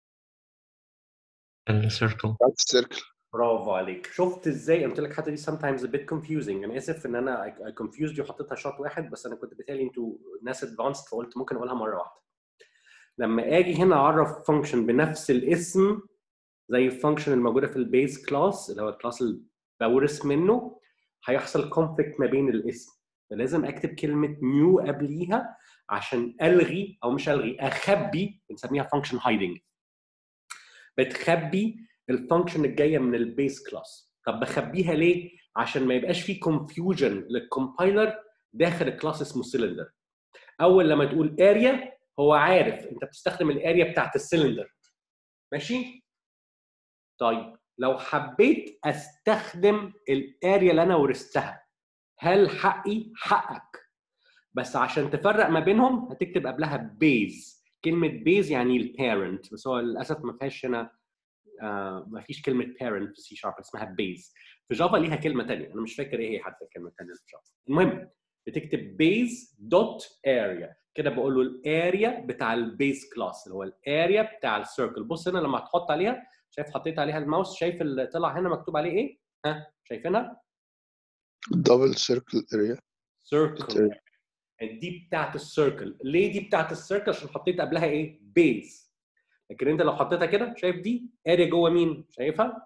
السيركل بتاعت السيركل برافو عليك شفت ازاي قلت لك حتى دي sometimes a bit confusing انا اسف ان انا I I confused you وحطيتها شوت واحد بس انا كنت بتهيألي انتوا ناس ادفانسد فقلت ممكن اقولها مره واحده لما اجي هنا اعرف فانكشن بنفس الاسم زي الفانكشن الموجوده في البيز كلاس اللي هو الكلاس اللي بورث منه هيحصل كونفليكت ما بين الاسم فلازم اكتب كلمه نيو قبليها عشان الغي او مش الغي اخبي بنسميها فانكشن هايدنج بتخبي الفانكشن الجايه من البيس كلاس طب بخبيها ليه عشان ما يبقاش في كونفيوجن للكومبايلر داخل الكلاس اسمه سيلندر اول لما تقول اريا هو عارف انت بتستخدم الاريا بتاعت السيلندر ماشي طيب لو حبيت استخدم الاريا اللي انا ورثتها هل حقي حقك بس عشان تفرق ما بينهم هتكتب قبلها بيز كلمه بيز يعني البيرنت بس هو للاسف ما فيهاش هنا آه ما فيش كلمه parent في سي شارب اسمها بيز في جافا ليها كلمه ثانيه انا مش فاكر ايه هي حتى الكلمه الثانيه في جافا المهم بتكتب بيز دوت اريا كده بقول له الاريا بتاع البيز كلاس اللي هو الاريا بتاع السيركل بص هنا لما تحط عليها شايف حطيت عليها الماوس شايف اللي طلع هنا مكتوب عليه ايه ها شايفينها دبل سيركل اريا سيركل دي بتاعت السيركل ليه دي بتاعت السيركل عشان حطيت قبلها ايه بيز لكن انت لو حطيتها كده شايف دي اريا جوه مين شايفها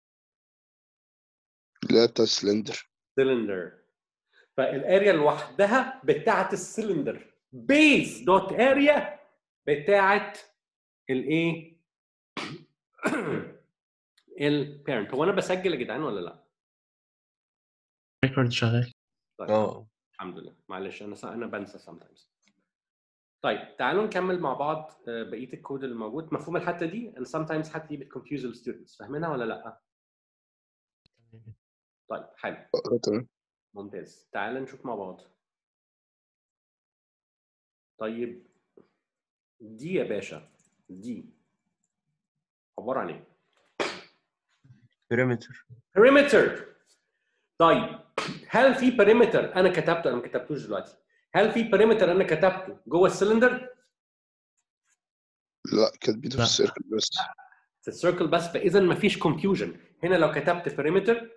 اللي هي بتاع السلندر سلندر فالاريا لوحدها بتاعت السلندر بيز دوت اريا بتاعت الايه البيرنت هو انا بسجل يا جدعان ولا لا ريكورد شغال طيب اه الحمد لله معلش انا انا بنسى sometimes طيب تعالوا نكمل مع بعض آه، بقيه الكود اللي موجود مفهوم الحته دي and sometimes الحته دي بتكونفيوز الستودنتس فاهمينها ولا لا طيب حلو آه، تمام ممتاز تعال نشوف مع بعض طيب دي يا باشا دي عباره عن ايه بيريمتر perimeter طيب هل في perimeter انا كتبته انا ما كتبتوش دلوقتي هل في perimeter انا كتبته جوه السلندر لا كاتبينه في لا. السيركل بس في السيركل بس فاذا ما فيش confusion هنا لو كتبت perimeter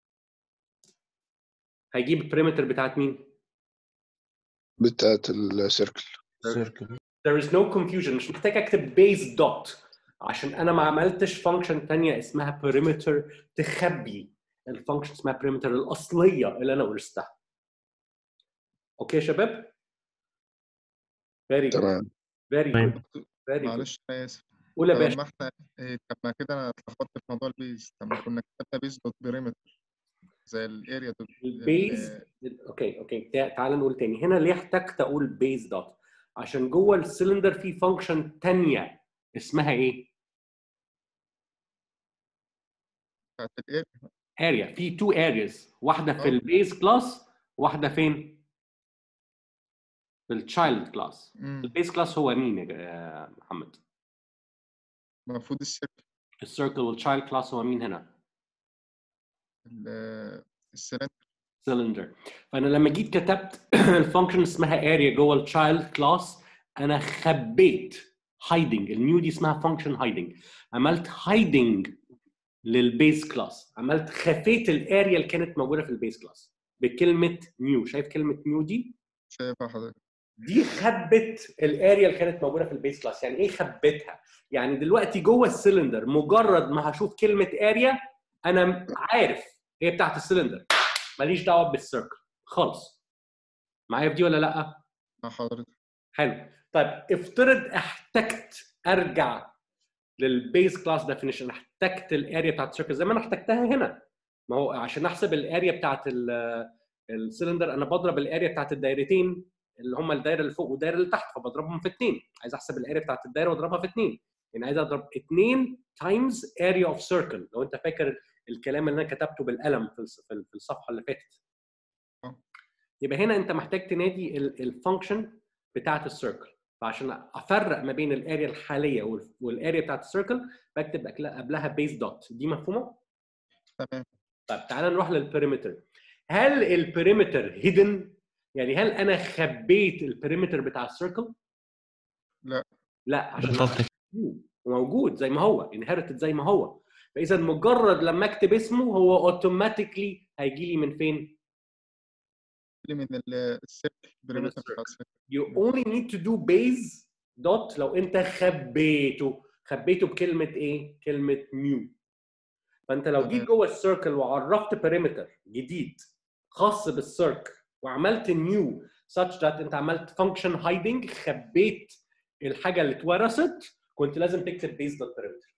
هيجيب البريمتر بتاعت مين؟ بتاعت السيركل سيركل there is no confusion مش محتاج اكتب base dot عشان انا ما عملتش فانكشن تانية اسمها perimeter تخبي الفانكشن اسمها perimeter الاصليه اللي انا ورثتها اوكي يا شباب very good تمام very good تمام. very good معلش انا اسف قول يا طب باشا ما احنا إيه، طب ما كده انا اتلخبطت في موضوع البيز طب ما كنا كتبنا بيز دوت بيريمتر زي الاريا دوت البيز اوكي اوكي تع- تعال نقول تاني هنا ليه احتجت اقول بيز دوت عشان جوه السلندر في فانكشن تانية اسمها ايه؟ بتاعت الاريا اريا في تو ارياز واحده في آه. البيز كلاس واحده فين؟ في التشايلد كلاس مم. البيز كلاس هو مين يا جا- محمد؟ المفروض السيركل السيركل والتشايلد كلاس هو مين هنا؟ ال- السلندر سلندر فانا لما جيت كتبت الفانكشن اسمها اريا جوه التشايلد كلاس انا خبيت هايدنج النيو دي اسمها فانكشن هايدنج عملت هايدنج للبيز كلاس عملت خفيت الاريا اللي كانت موجوده في البيز كلاس بكلمه نيو شايف كلمه نيو دي شايفها حضرتك دي خبت الاريا اللي كانت موجوده في البيز كلاس يعني ايه خبتها يعني دلوقتي جوه السلندر مجرد ما هشوف كلمه اريا انا عارف هي بتاعت السلندر ماليش دعوه بالسيركل خالص معايا في دي ولا لا مع حضرتك حلو طيب افترض احتجت ارجع للبيز كلاس ديفينيشن احتجت الاريا بتاعت السيركل زي ما انا احتجتها هنا ما هو عشان احسب الاريا بتاعت ال- السلندر انا بضرب الاريا بتاعت الدايرتين اللي هم الدايره اللي فوق والدايره اللي تحت فبضربهم في اثنين عايز احسب الاريا بتاعت الدايره واضربها في اثنين يعني عايز اضرب اثنين تايمز اريا اوف سيركل لو انت فاكر الكلام اللي انا كتبته بالقلم في الص- في في الصفحه اللي فاتت آه. يبقى هنا انت محتاج تنادي الفانكشن بتاعت السيركل فعشان افرق ما بين الاريا الحاليه وال- والاريا بتاعت السيركل بكتب أكلا- قبلها بيز دوت دي مفهومه؟ تمام طيب تعالى نروح للبريمتر هل البريمتر هيدن يعني هل انا خبيت البريمتر بتاع السيركل؟ لا. لا عشان بالضبط موجود موجود زي ما هو انهيرتد زي ما هو فاذا مجرد لما اكتب اسمه هو اوتوماتيكلي هيجي لي من فين؟ اللي من ال- السيركل بيريمتر السيركل. بتاع السيركل you only need to do base dot لو انت خبيته خبيته بكلمه ايه؟ كلمه new فانت لو جيت تمام. جوه السيركل وعرفت بارامتر جديد خاص بالسيركل وعملت new such that انت عملت function hiding خبيت الحاجه اللي اتورثت كنت لازم تكتب base dot parameter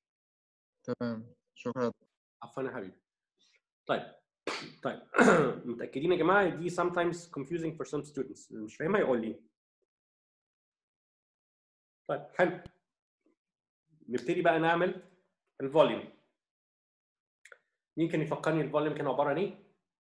تمام شكرا عفوا يا حبيبي طيب طيب متاكدين يا جماعه دي sometimes confusing for some students اللي مش فاهمها يقول لي طيب حلو نبتدي بقى نعمل الفوليوم مين كان يفكرني الفوليوم كان عباره عن ايه؟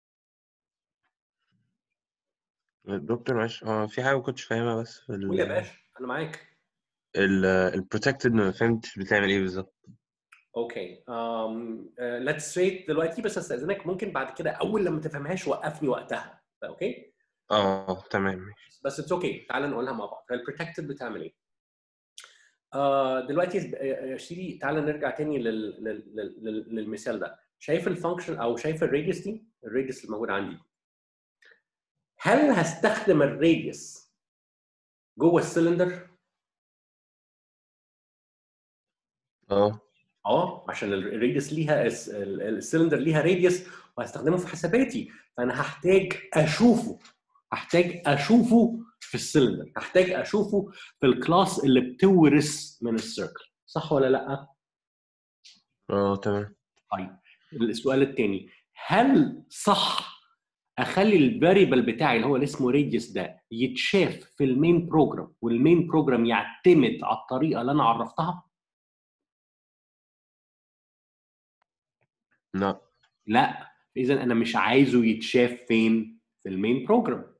دكتور معلش اه في حاجة ما كنتش فاهمها بس في قول يا باشا انا معاك البروتكتد ما فهمتش بتعمل ايه بالظبط اوكي ليتس ريت دلوقتي بس استاذنك ممكن بعد كده اول لما تفهمهاش وقفني وقتها اوكي اه تمام ماشي بس اتس اوكي تعال نقولها مع بعض البروتكتد بتعمل ايه؟ آه دلوقتي يا شيري تعال نرجع تاني لل... لل... لل... للمثال ده شايف الفانكشن او شايف الراديوس دي الراديوس اللي موجود عندي هل هستخدم الراديوس جوه السلندر؟ اه اه عشان الراديوس ليها الس- ال- السلندر ليها راديوس وهستخدمه في حساباتي فانا هحتاج اشوفه هحتاج اشوفه في السلندر هحتاج اشوفه في الكلاس اللي بتورث من السيركل صح ولا لا؟ اه تمام طيب السؤال الثاني هل صح اخلي الفاريبل بتاعي اللي هو اللي اسمه راديوس ده يتشاف في المين بروجرام والمين بروجرام يعتمد على الطريقه اللي انا عرفتها؟ لا لا اذا انا مش عايزه يتشاف فين في المين بروجرام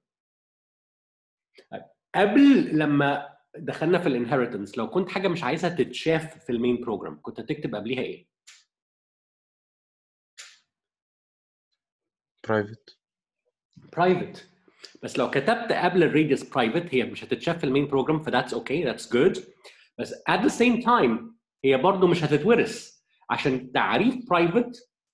قبل لما دخلنا في الانهيرتنس لو كنت حاجه مش عايزها تتشاف في المين بروجرام كنت هتكتب قبليها ايه برايفت برايفت بس لو كتبت قبل الراديوس برايفت هي مش هتتشاف في المين بروجرام فذاتس اوكي ذاتس جود بس at the same time هي برضه مش هتتورث عشان تعريف برايفت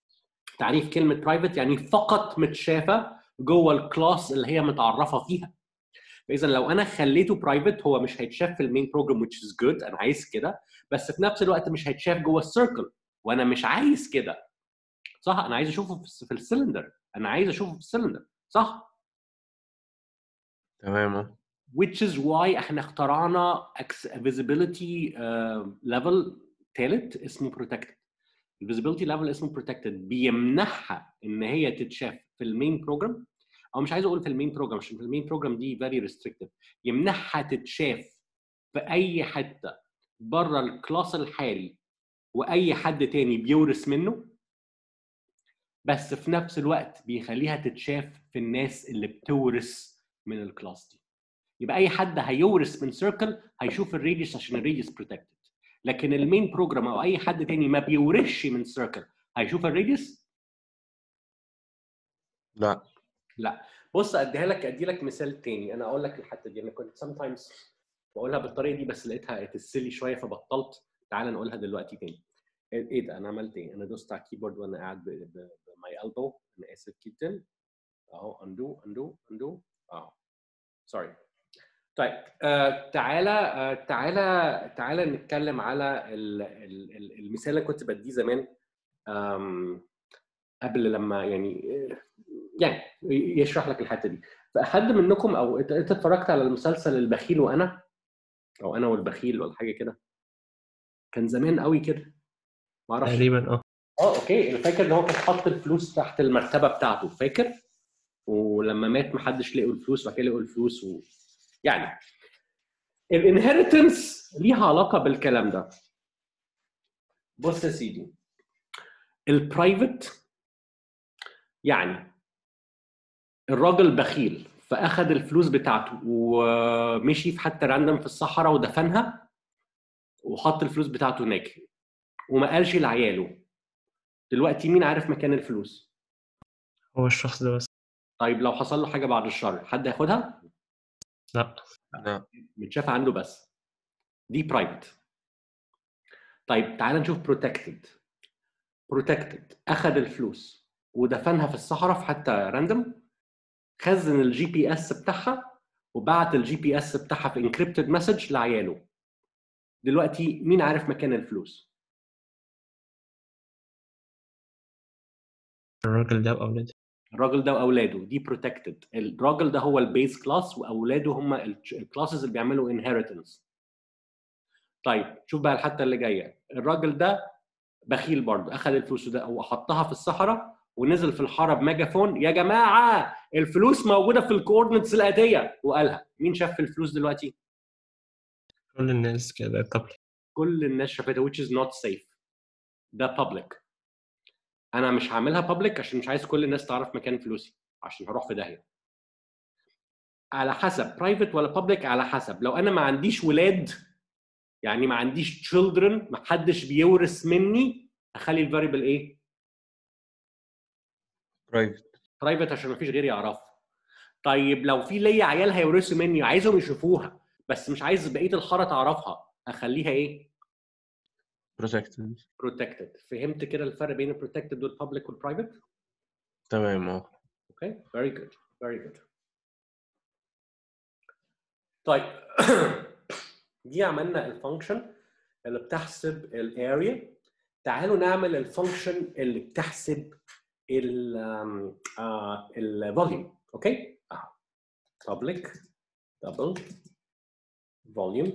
تعريف كلمه برايفت يعني فقط متشافه جوه الكلاس اللي هي متعرفه فيها فاذا لو انا خليته برايفت هو مش هيتشاف في المين بروجرام which is good انا عايز كده بس في نفس الوقت مش هيتشاف جوه السيركل وانا مش عايز كده صح انا عايز اشوفه في في السلندر انا عايز اشوفه في السلندر صح تمام اه which is why احنا اخترعنا ex- visibility uh, level ثالث اسمه protected الفيزيبيليتي ليفل اسمه protected بيمنحها ان هي تتشاف في المين بروجرام او مش عايز اقول في المين بروجرام عشان في المين بروجرام دي very restrictive يمنحها تتشاف في اي حته بره الكلاس الحالي واي حد تاني بيورث منه بس في نفس الوقت بيخليها تتشاف في الناس اللي بتورث من الكلاس دي يبقى اي حد هيورث من سيركل هيشوف الريديوس عشان الريديوس بروتكتد لكن المين بروجرام او اي حد تاني ما بيورثش من سيركل هيشوف الريديوس لا لا بص اديها لك ادي لك مثال تاني انا اقول لك الحته دي انا كنت sometimes بقولها بالطريقه دي بس لقيتها تسلي شويه فبطلت تعال نقولها دلوقتي تاني ايه ده انا عملت ايه انا دوست على الكيبورد وانا قاعد بماي البو انا اسف جدا اهو اندو اندو اندو اهو سوري طيب آه تعالى آه تعالى تعالى نتكلم على ال ال ال المثال اللي كنت بديه زمان آم، قبل لما يعني يعني يشرح لك الحته دي فحد منكم او انت أنت اتفرجت على المسلسل البخيل وانا او انا والبخيل ولا حاجه كده كان زمان قوي كده ما اعرفش تقريبا اه اه اوكي انا فاكر ان هو كان حاطط الفلوس تحت المرتبه بتاعته فاكر ولما مات محدش لقوا الفلوس وبعد كده لقوا الفلوس و... يعني الانهيرتنس ليها علاقه بالكلام ده بص يا سيدي البرايفت يعني الراجل بخيل فاخد الفلوس بتاعته ومشي في حتى راندم في الصحراء ودفنها وحط الفلوس بتاعته هناك وما قالش لعياله دلوقتي مين عارف مكان الفلوس هو الشخص ده بس طيب لو حصل له حاجه بعد الشر حد هياخدها لا لا متشافه عنده بس دي برايفت طيب تعال نشوف بروتكتد بروتكتد اخذ الفلوس ودفنها في الصحراء في حتى راندوم خزن الجي بي اس بتاعها وبعت الجي بي اس بتاعها في انكريبتد مسج لعياله دلوقتي مين عارف مكان الفلوس الراجل ده واولاده الراجل ده واولاده دي بروتكتد الراجل ده هو البيز كلاس واولاده هم الكلاسز اللي بيعملوا انهيرتنس طيب شوف بقى الحته اللي جايه الراجل ده بخيل برضه اخذ الفلوس ده وحطها في الصحراء ونزل في الحاره بميجافون يا جماعه الفلوس موجوده في الكوردينتس الاتيه وقالها مين شاف الفلوس دلوقتي كل الناس كده قبل كل الناس شافتها which is not safe ده public انا مش هعملها public عشان مش عايز كل الناس تعرف مكان فلوسي عشان هروح في داهيه على حسب private ولا public على حسب لو انا ما عنديش ولاد يعني ما عنديش children ما حدش بيورث مني اخلي الفاريبل ايه برايفت برايفت عشان ما فيش غيري يعرفها طيب لو في ليا عيال هيورثوا مني عايزهم يشوفوها بس مش عايز بقيه الحاره تعرفها اخليها ايه بروتكتد protected فهمت كده الفرق بين البروتكتد والبابليك والبرايفت تمام اه اوكي very good very good طيب دي عملنا الفانكشن اللي بتحسب الاريا تعالوا نعمل الفانكشن اللي بتحسب ال الفوليوم اوكي اهو public double volume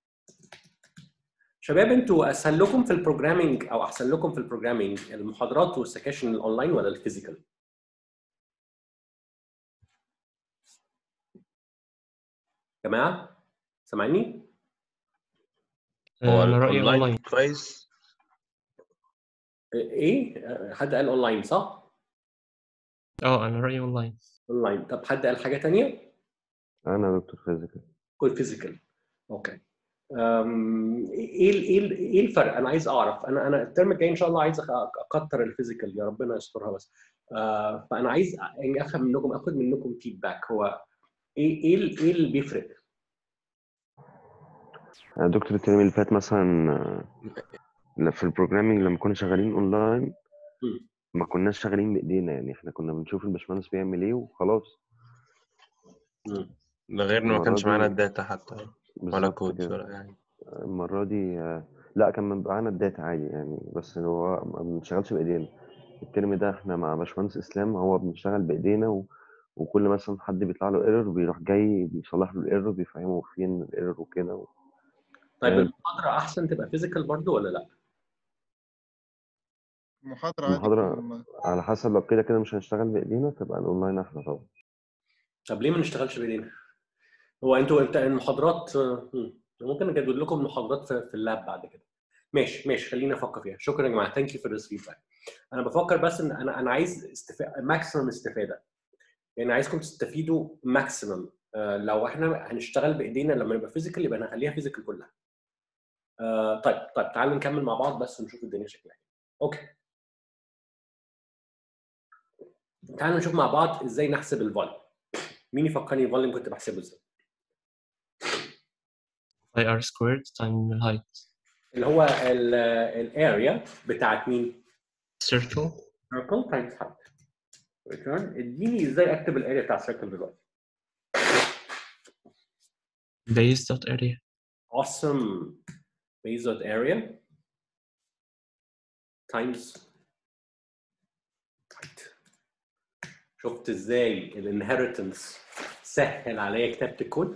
شباب انتوا اسهل لكم في البروجرامينج او احسن لكم في البروجرامينج المحاضرات والسكاشن الاونلاين ولا الفيزيكال؟ جماعه سامعيني؟ هو انا رايي الاونلاين اونلاين كويس ايه؟ حد قال اونلاين صح؟ اه انا رايي اونلاين اونلاين طب حد قال حاجه ثانيه؟ انا دكتور فيزيكال كل فيزيكال اوكي أم، ايه ال- ايه ال- ايه الفرق؟ انا عايز اعرف انا انا الترم الجاي ان شاء الله عايز أخ- اكتر الفيزيكال يا ربنا يسترها بس آه، فانا عايز يعني افهم منكم اخد منكم فيدباك هو ايه ايه ال- ايه اللي بيفرق؟ آه، دكتور الترم اللي فات مثلا آه، في البروجرامينج لما كنا شغالين اونلاين مم. ما كناش شغالين بايدينا يعني احنا كنا بنشوف الباشمهندس بيعمل ايه وخلاص ده غير إن ما المرة كانش معانا دي- الداتا حتى ولا بالظبط كود كده ولا يعني المرة دي آه، لا كان معانا الداتا عادي يعني بس هو ما بنشتغلش بايدينا الترم ده احنا مع باشمهندس اسلام هو بنشتغل بايدينا و... وكل مثلا حد بيطلع له ايرور بيروح جاي بيصلح له الايرور بيفهمه فين الايرور وكده و... طيب تمام. المحاضره احسن تبقى فيزيكال برضو ولا لا؟ المحاضرة عادي المحاضرة كل- على حسب لو كده كده مش هنشتغل بايدينا تبقى الاونلاين احلى طبعا طب ليه ما نشتغلش بايدينا؟ هو انتوا انت المحاضرات آه، مم. ممكن نجدول لكم محاضرات في, في اللاب بعد كده ماشي ماشي خلينا افكر فيها شكرا يا جماعه ثانك يو فور ذس فيدباك انا بفكر بس ان انا انا عايز استفاده ماكسيمم استفاده يعني عايزكم تستفيدوا ماكسيمم لو احنا هنشتغل بايدينا لما نبقى فيزيكال يبقى نخليها فيزيكال كلها آه، طيب طيب تعالوا نكمل مع بعض بس ونشوف الدنيا شكلها ايه اوكي تعالوا نشوف مع بعض ازاي نحسب الفوليوم مين يفكرني الفوليوم كنت بحسبه ازاي باي ار سكويرد تايم الهايت اللي هو الاريا بتاعت مين؟ سيركل circle times height. return اديني ازاي اكتب الاريا بتاع السيركل دلوقتي. base dot area awesome base dot area times height. شفت ازاي الانهيرتنس سهل عليا كتابه الكود؟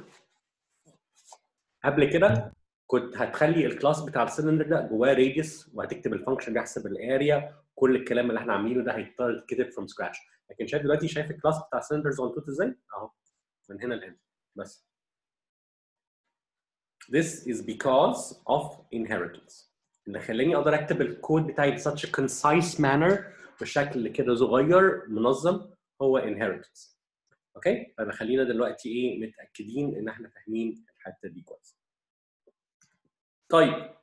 قبل كده كنت هتخلي الكلاس بتاع السلندر ده جواه راديوس وهتكتب الفانكشن بيحسب الاريا كل الكلام اللي احنا عاملينه ده هيضطر يتكتب فروم سكراتش لكن شايف دلوقتي شايف الكلاس بتاع سلندرز اون توت ازاي؟ اهو من هنا لهنا بس This is because of inheritance اللي خلاني اقدر اكتب الكود بتاعي ب such a concise manner بشكل كده صغير منظم هو inheritance اوكي فانا خلينا دلوقتي ايه متاكدين ان احنا فاهمين الحته دي كويس طيب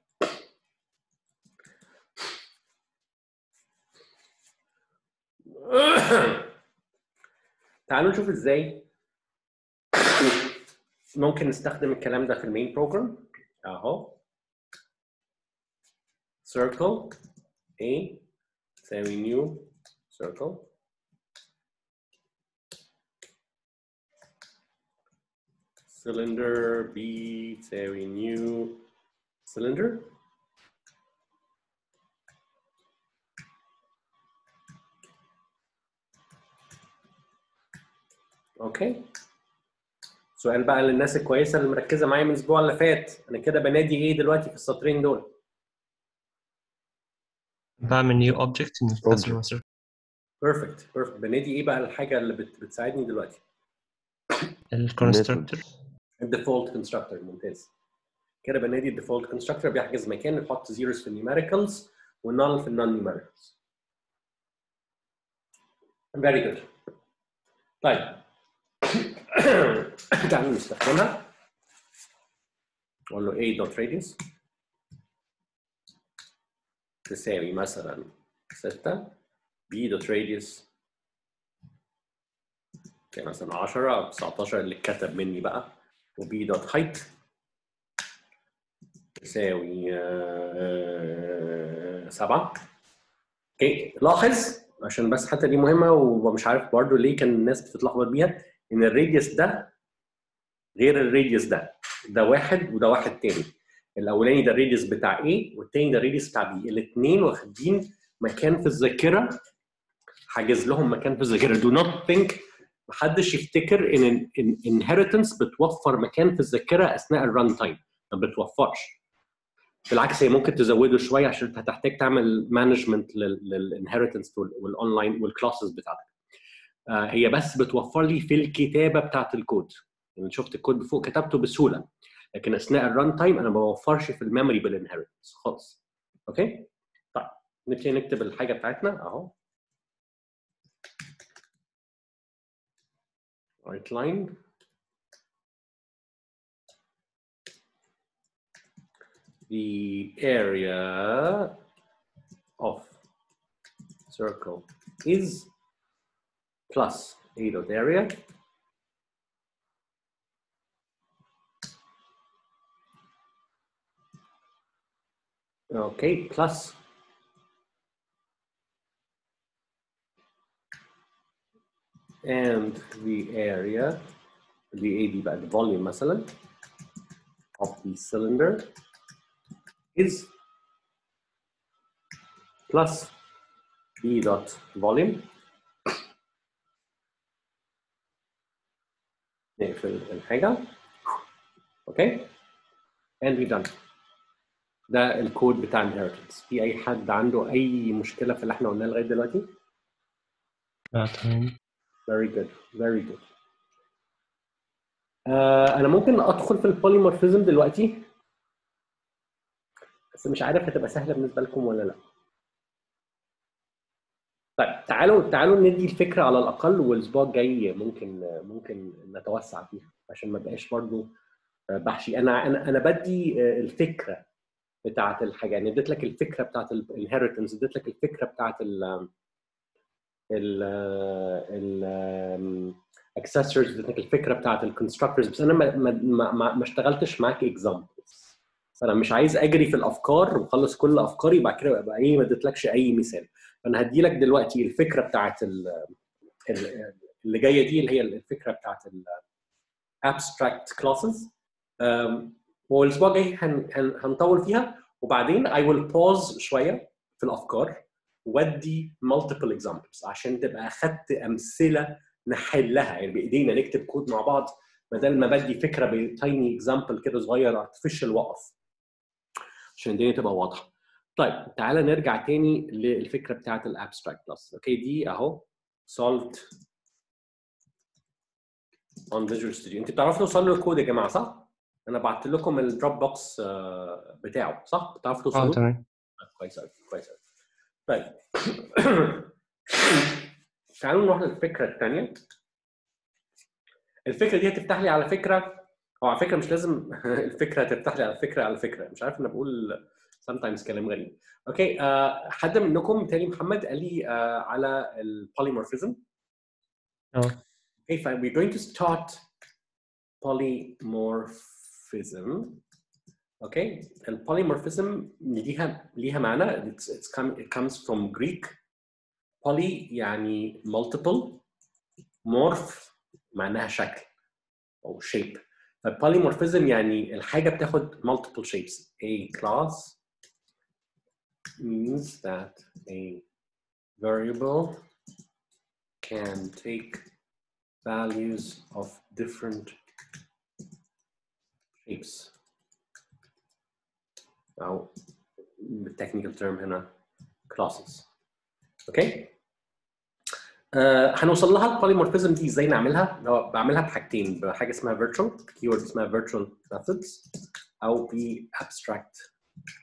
تعالوا نشوف ازاي ممكن نستخدم الكلام ده في المين بروجرام اهو circle A تساوي new circle cylinder B تساوي new cylinder اوكي سؤال بقى للناس الكويسه اللي مركزه معايا من الاسبوع اللي فات انا كده بنادي ايه دلوقتي في السطرين دول بعمل new object من الكلاس اللي هو circle بيرفكت بيرفكت بنادي ايه بقى الحاجه اللي بت- بتساعدني دلوقتي الكونستراكتور الديفولت كونستراكتور ممتاز كده بنادي الديفولت كونستراكتور بيحجز مكان يحط زيروز في النيوميريكالز ونال في النون نيوميريكالز فيري جود طيب تعالوا نستخدمها اقول له a dot radius تساوي مثلا 6 b dot radius كان مثلا 10 او 19 اللي اتكتب مني بقى و b dot height تساوي 7 اوكي لاحظ عشان بس حتى دي مهمه ومش عارف برضو ليه كان الناس بتتلخبط بيها ان الراديوس ده غير الراديوس ده ده واحد وده واحد تاني الاولاني ده الراديوس بتاع A والتاني ده الراديوس بتاع B الاثنين واخدين مكان في الذاكره حاجز لهم مكان في الذاكره do not think محدش يفتكر ان inheritance بتوفر مكان في الذاكره اثناء الران تايم ما بتوفرش بالعكس هي ممكن تزوده شويه عشان هتحتاج تعمل مانجمنت للانهيرتنس والاونلاين والكلاسز بتاعتك آه، هي بس بتوفر لي في الكتابه بتاعت الكود يعني شفت الكود فوق كتبته بسهوله لكن اثناء الران تايم انا ما بوفرش في الميموري بالانهيرتنس خالص اوكي طيب نبتدي نكتب الحاجه بتاعتنا اهو right line the area of circle is plus a dot area okay plus and the area the A دي بقى the volume مثلا of the cylinder is plus B dot volume نقفل الحاجة اوكي and we done ده الكود بتاع inheritance في اي حد عنده اي مشكلة في اللي احنا قلناه لغاية دلوقتي لا تمام very good very good آه انا ممكن ادخل في البوليمورفيزم دلوقتي بس مش عارف هتبقى سهله بالنسبه لكم ولا لا طيب تعالوا تعالوا ندي الفكره على الاقل والاسبوع الجاي ممكن ممكن نتوسع فيها عشان ما بقاش برضو بحشي انا انا انا بدي الفكره بتاعت الحاجه يعني اديت لك الفكره بتاعت الانهيرتنس اديت لك الفكره بتاعت ال ال ال accessories اديت لك الفكره بتاعت الكونستراكتورز بس انا ما ما ما, ما اشتغلتش معاك اكزامبلز فانا مش عايز اجري في الافكار واخلص كل افكاري وبعد كده ابقى ايه ما اديتلكش اي مثال فانا هدي لك دلوقتي الفكره بتاعت ال اللي جايه دي اللي هي الفكره بتاعت ال abstract classes والاسبوع الجاي هن هن هنطول فيها وبعدين I will pause شويه في الافكار وادي multiple examples عشان تبقى اخدت امثله نحلها يعني بايدينا نكتب كود مع بعض بدل ما بدي فكره بتايني اكزامبل كده صغير ارتفيشال وقف عشان الدنيا تبقى واضحه. طيب تعالى نرجع تاني للفكره بتاعت الابستراكت كلاس اوكي دي اهو solved on Visual Studio انت بتعرفوا توصلوا للكود يا جماعه صح؟ انا بعت لكم الدروب بوكس بتاعه صح؟ بتعرفوا اه توصلوا؟ تمام كويس قوي كويس قوي طيب تعالوا نروح للفكره الثانيه الفكره دي هتفتح لي على فكره او على فكره مش لازم الفكره تفتح لي على فكره على فكره مش عارف انا بقول sometimes كلام غريب اوكي آه حد منكم تاني محمد قال لي آه على البوليمورفيزم اه Okay, fine. We're going to start polymorphism. Okay, and polymorphism ليها ليها معنى. It's, it's come, it comes from Greek. Poly يعني multiple. Morph معناها شكل أو shape. polymorphism يعني الحاجة بتاخد multiple shapes. A class means that a variable can take values of different shapes. أو بالتكنيكال term هنا classes. اوكي؟ آه هنوصل لها البوليمورفيزم دي ازاي نعملها؟ هو بعملها بحاجتين بحاجه اسمها virtual keyword اسمها virtual methods او ب abstract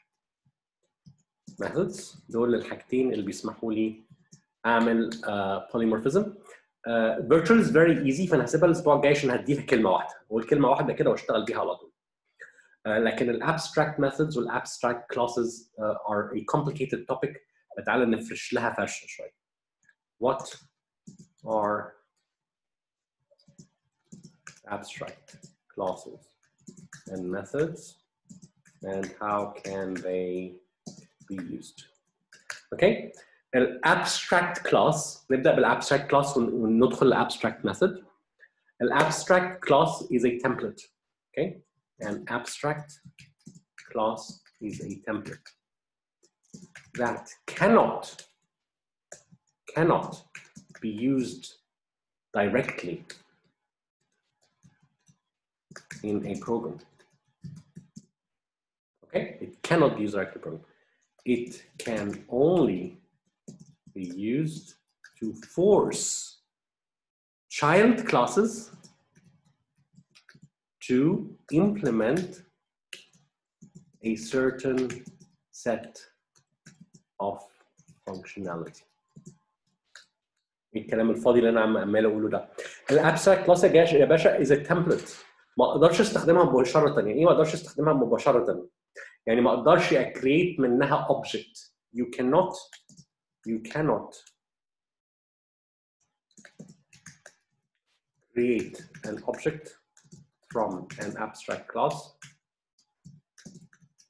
methods دول الحاجتين اللي بيسمحوا لي اعمل uh, polymorphism uh, virtual is very easy فانا هسيبها الاسبوع الجاي عشان هديها كلمه واحده والكلمه واحده كده واشتغل بيها على طول uh, لكن الابستراكت methods والابستراكت classes uh, are a complicated topic فتعالى نفرش لها فرشه شويه what are abstract classes and methods and how can they be used okay الابستراكت كلاس نبدا بالابستراكت كلاس وندخل الابستراكت ميثود الابستراكت class is a template okay an abstract class is a template that cannot cannot be used directly in a program okay it cannot be used directly in a program it can only be used to force child classes to implement a certain set of functionality. الكلام الفاضي اللي انا عم- عمال اقوله ده. الابستراكت كلاس يا جاش- يا باشا از تمبلت ما اقدرش استخدمها مباشره يعني ايه ما اقدرش استخدمها مباشره؟ يعني ما اقدرش اكريت منها object. You cannot you cannot create an object from an abstract class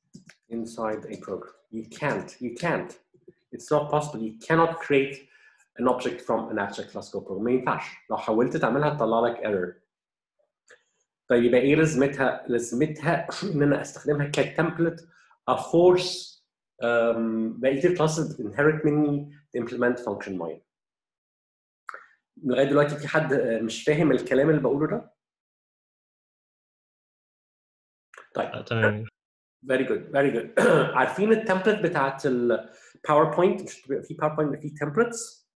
inside a program. You can't. You can't. It's not possible. You cannot create an object from an abstract class Go program ما ينفعش لو حاولت تعملها تطلع لك error طيب يبقى ايه لازمتها؟ لازمتها ان انا استخدمها كتمبلت افورس بقيه الكلاسز بتنهرت مني implement function معين. لغايه دلوقتي في حد مش فاهم الكلام اللي بقوله ده؟ طيب آه، تمام فيري جود فيري جود عارفين التمبلت بتاعت الباوربوينت مش بيبقى في باوربوينت فيه تمبلتس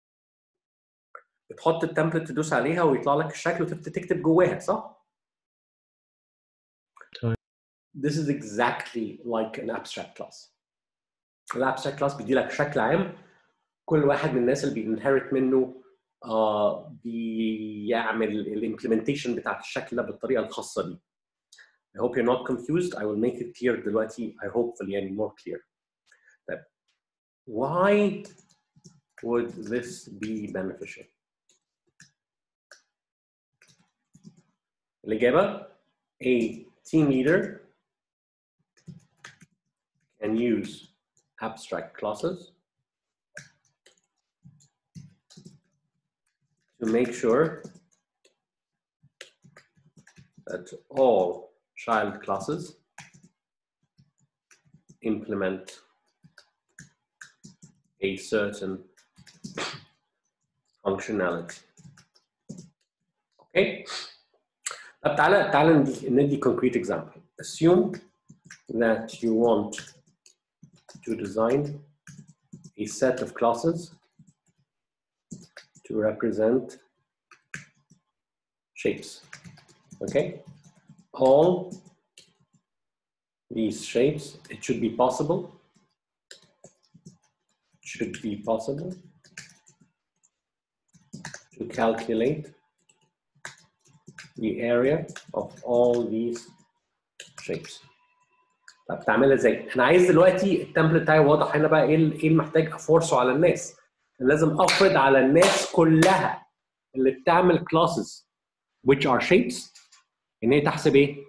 بتحط التمبلت تدوس عليها ويطلع لك الشكل وتبتدي تكتب جواها صح؟ تمام. This is exactly like an abstract class. الابستراكت كلاس بيدي لك شكل عام كل واحد من الناس اللي بينهرت منه آه بيعمل الامبلمنتيشن بتاعت الشكل ده بالطريقه الخاصه بيه. I hope you're not confused. I will make it clear دلوقتي. I hopefully يعني more clear. طيب why would this be beneficial? الإجابة a team leader can use abstract classes to make sure that all child classes implement a certain functionality. Okay? طب تعالى تعالى ندي ندي concrete example. Assume that you want to design a set of classes to represent shapes. Okay? All these shapes, it should be possible. Should be possible to calculate the area of all these shapes. طب تعملها ازاي؟ انا عايز دلوقتي التمبلت بتاعي واضح هنا بقى ايه ال- ايه المحتاج افورسه على الناس؟ لازم افرض على الناس كلها اللي بتعمل classes which are shapes ان هي تحسب ايه؟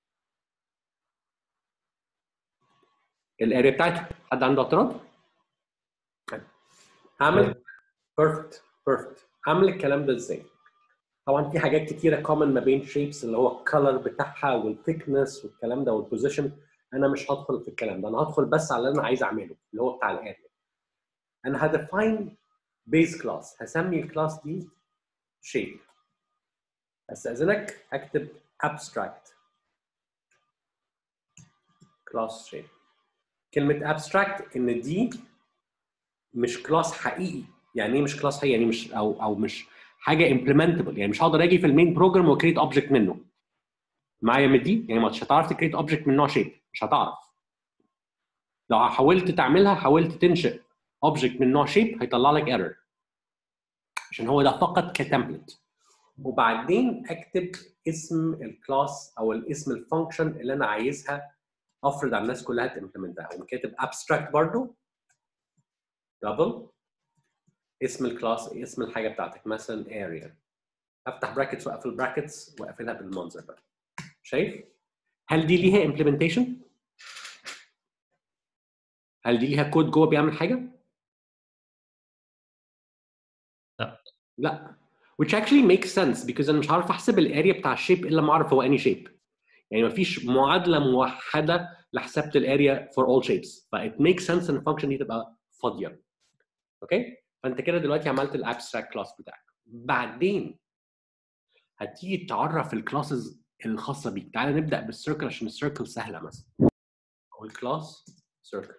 الاريا بتاعتها حد عنده اعتراض؟ طيب. هعمل بيرفكت بيرفكت هعمل الكلام ده ازاي؟ طبعا في حاجات كتيره كومن ما بين شيبس اللي هو الكالر بتاعها والثيكنس والكلام ده والبوزيشن انا مش هدخل في الكلام ده انا هدخل بس على اللي انا عايز اعمله اللي هو بتاع الاريا انا هديفاين بيز كلاس هسمي الكلاس دي شيب استاذنك اكتب abstract class shape كلمه abstract ان دي مش كلاس حقيقي يعني ايه مش كلاس حقيقي يعني مش او او مش حاجه implementable يعني مش هقدر اجي في المين بروجرام وكريت اوبجكت منه معايا من دي يعني مش هتعرف تكريت اوبجكت من نوع شيب مش هتعرف لو حاولت تعملها حاولت تنشئ اوبجكت من نوع شيب هيطلع لك ايرور عشان هو ده فقط كتمبلت وبعدين اكتب اسم الكلاس او الاسم الفانكشن اللي انا عايزها افرض على الناس كلها تمبلمنتها وقوم كاتب abstract برضو دبل اسم الكلاس اسم الحاجه بتاعتك مثلا area افتح براكتس واقفل براكتس واقفلها بالمنظر ده شايف هل دي ليها implementation هل دي ليها كود جوه بيعمل حاجه لا. لا which actually makes sense because انا مش عارف احسب الاريا بتاع الشيب الا ما اعرف هو اني شيب يعني مفيش معادله موحده لحسابه الاريا for all shapes ف it makes sense ان الفانكشن دي تبقى فاضيه اوكي فانت كده دلوقتي عملت الابستراكت كلاس بتاعك بعدين هتيجي تعرف الكلاسز الخاصه بيك تعالى نبدا بالسيركل عشان السيركل سهله مثلا او الكلاس سيركل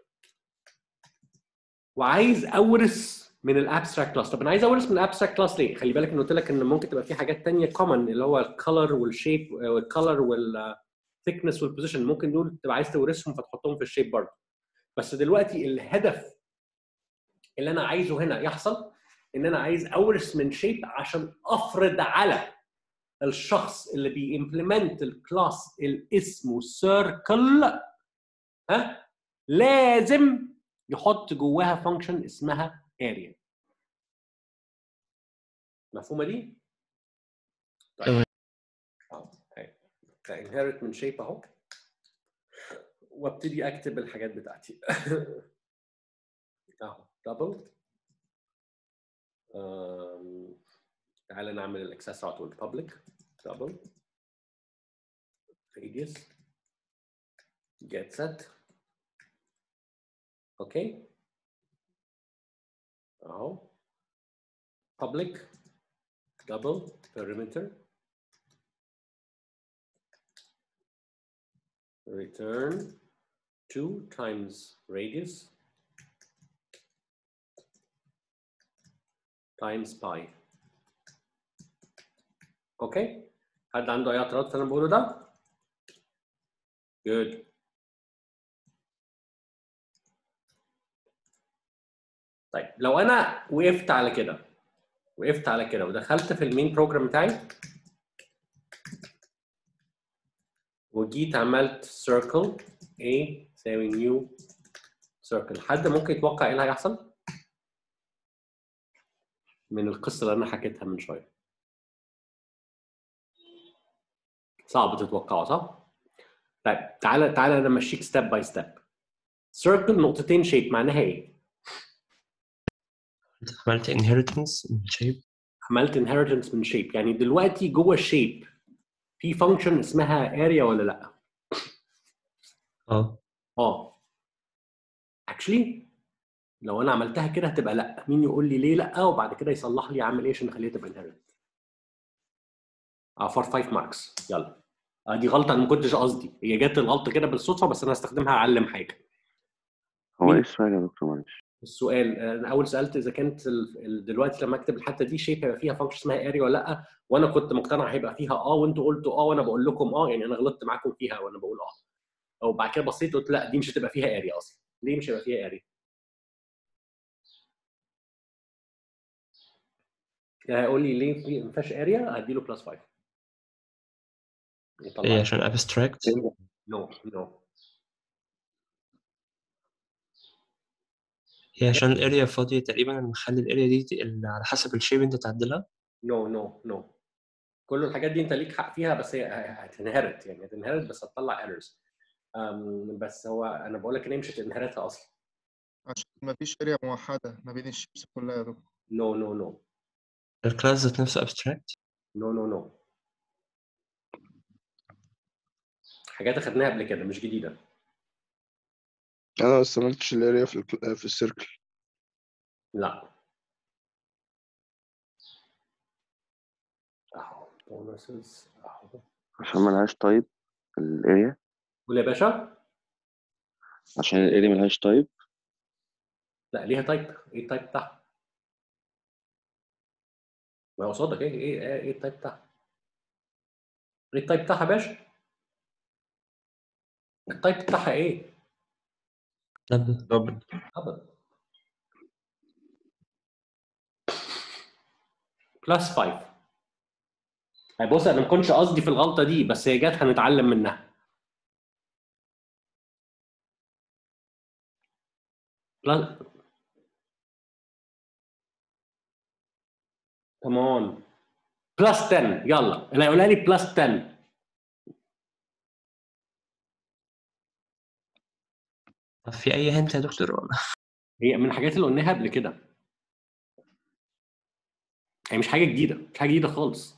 وعايز اورث من الابستراكت كلاس طب انا عايز اورث من الابستراكت كلاس ليه خلي بالك ان قلت لك ان ممكن تبقى في حاجات تانية كومن اللي هو الكالر والشيب والكالر والثيكنس والبوزيشن ممكن دول تبقى عايز تورثهم فتحطهم في الشيب برضه بس دلوقتي الهدف اللي انا عايزه هنا يحصل ان انا عايز اورث من شيب عشان افرض على الشخص اللي بيمبلمنت الكلاس اللي اسمه سيركل ها لازم يحط جواها فانكشن اسمها اريا مفهومه دي؟ تمام. اه انهرت من شيب اهو وابتدي اكتب الحاجات بتاعتي اهو دبل أم، تعالى نعمل الاكسس على طول public double radius get set اوكي اهو public double perimeter return 2 times radius times pi اوكي حد عنده اي اعتراض في اللي انا بقوله ده good طيب لو انا وقفت على كده وقفت على كده ودخلت في المين بروجرام بتاعي وجيت عملت circle A تساوي new circle حد ممكن يتوقع ايه اللي هيحصل؟ من القصه اللي انا حكيتها من شويه صعب تتوقعه صح؟ طيب تعالى تعالى انا امشيك ستيب باي ستيب سيركل نقطتين شيب معناها ايه؟ انت عملت inheritance من shape عملت inheritance من شيب يعني دلوقتي جوه الشيب في فانكشن اسمها اريا ولا لا؟ اه اه اكشلي لو انا عملتها كده هتبقى لا مين يقول لي ليه لا وبعد كده يصلح لي اعمل ايه عشان اخليها تبقى inherit اه فور 5 ماركس يلا آه دي غلطه انا ما كنتش قصدي هي جت الغلطه كده بالصدفه بس انا هستخدمها اعلم حاجه هو مين؟ ايه السؤال يا دكتور معلش؟ السؤال انا اول سالت اذا كانت ال- ال- دلوقتي لما اكتب الحته دي شيب هيبقى فيها فانكشن اسمها اريا ولا لا وانا كنت مقتنع هيبقى فيها اه وانتوا قلتوا اه وانا بقول لكم اه يعني انا غلطت معاكم فيها وانا بقول اه او بعد كده بصيت قلت لا دي مش هتبقى فيها اريا اصلا ليه مش هيبقى فيها اريا؟ هيقول لي ليه في- ما فيهاش اريا هديله بلس 5 يطلع ايه لي. عشان abstract نو نو هي عشان الاريا فاضية تقريبا انا مخلي الاريا دي ت- اللي على حسب الشيب انت تعدلها نو نو نو كل الحاجات دي انت ليك حق فيها بس هي هتنهرت يعني هتنهرت بس هتطلع ايرورز بس هو انا بقول لك ان هي مش هتنهرتها اصلا عشان ما فيش اريا موحدة ما بين الشيبس كلها يا دكتور نو نو نو الكلاس ذات نفسه abstract نو نو نو حاجات اخدناها قبل كده مش جديده انا ما استعملتش الاريا في الكل- في السيركل لا اهو بونسز اهو عشان ملهاش تايب الاريا قول يا باشا عشان الاريا ملهاش تايب لا ليها تايب ايه التايب بتاعها؟ ما هو قصادك ايه ايه ايه ايه التايب بتاعها؟ ايه التايب بتاعها يا باشا؟ التايب بتاعها ايه؟ دبل دبل ابدا بلس 5 يعني بص انا ما كنتش قصدي في الغلطه دي بس هي جت هنتعلم منها بلس كمان بلس 10 يلا اللي هيقولها لي بلس 10 طب في اي هنت يا دكتور ولا هي من الحاجات اللي قلناها قبل كده هي مش حاجه جديده مش حاجه جديده خالص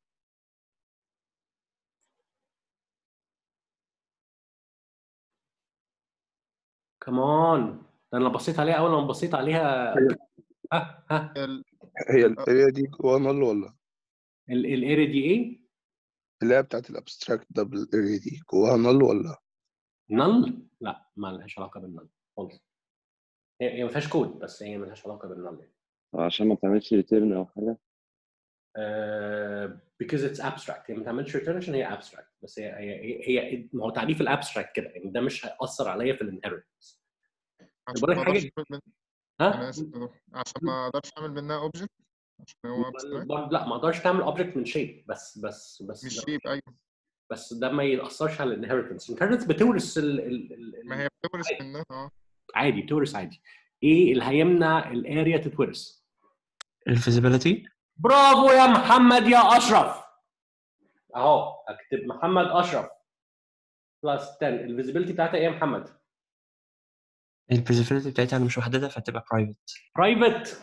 كمان ده انا بصيت عليها اول ما بصيت عليها ها ها ال- هي الاريا دي جواها نل ولا الاريا دي ايه؟ اللي هي بتاعت الابستراكت دبل اريا دي جواها نل ولا نل؟ لا ما لهاش علاقه بالنل خالص هي هي ما فيهاش كود بس هي ما لهاش علاقه بالنل يعني. عشان ما بتعملش ريتيرن او حاجه Uh, because it's abstract هي ما تعملش return عشان هي abstract بس هي هي هي, هي ما هو تعريف الابستراكت كده يعني ده مش هيأثر عليا في الانهيرتنس عشان بقول لك ما حاجة- اقدرش اعمل من... انا ها؟ اسف يا دكتور عشان ما اقدرش اعمل منها اوبجكت عشان هو abstract برضه لا ما اقدرش تعمل اوبجكت من شيء بس بس بس مش ده- شيب ايوه بس ده ما يأثرش على الانهيرتنس الانهيرتنس بتورث ال ال ال ما هي بتورث منها اه عادي بتورث عادي ايه اللي هيمنع الاريا تتورث الفيزيبيليتي برافو يا محمد يا اشرف اهو اكتب محمد اشرف بلس 10 الفيزيبيليتي بتاعتها ايه يا محمد؟ الفيزيبيليتي بتاعتها انا مش محددها فهتبقى برايفت برايفت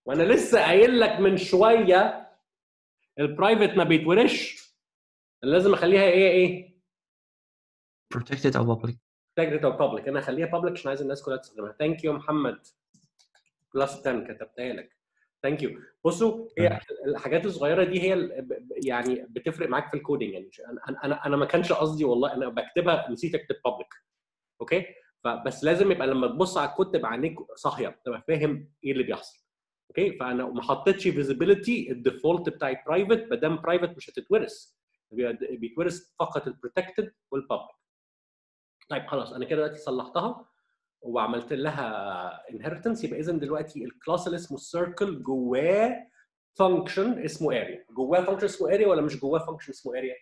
وانا لسه قايل لك من شويه البرايفت ما بيتورش لازم اخليها ايه ايه protected او public protected او public انا اخليها public عشان عايز الناس كلها تستخدمها ثانك يو محمد بلس 10 كتبتها لك ثانك يو بصوا هي الحاجات الصغيره دي هي ال- ب- ب- يعني بتفرق معاك في الكودينج يعني انا انا انا ما كانش قصدي والله انا بكتبها نسيت اكتب public اوكي فبس لازم يبقى لما تبص على الكود تبقى عينيك صاحيه تبقى فاهم ايه اللي بيحصل اوكي فانا ما حطيتش فيزيبيليتي الديفولت بتاعي برايفت ما دام برايفت مش هتتورث بي- بيتورث فقط البروتكتد والبابليك طيب خلاص انا كده دلوقتي صلحتها وعملت لها انهيرتنس يبقى اذا دلوقتي الكلاس اللي اسمه سيركل جواه فانكشن اسمه اريا جواه فانكشن اسمه اريا ولا مش جواه فانكشن اسمه اريا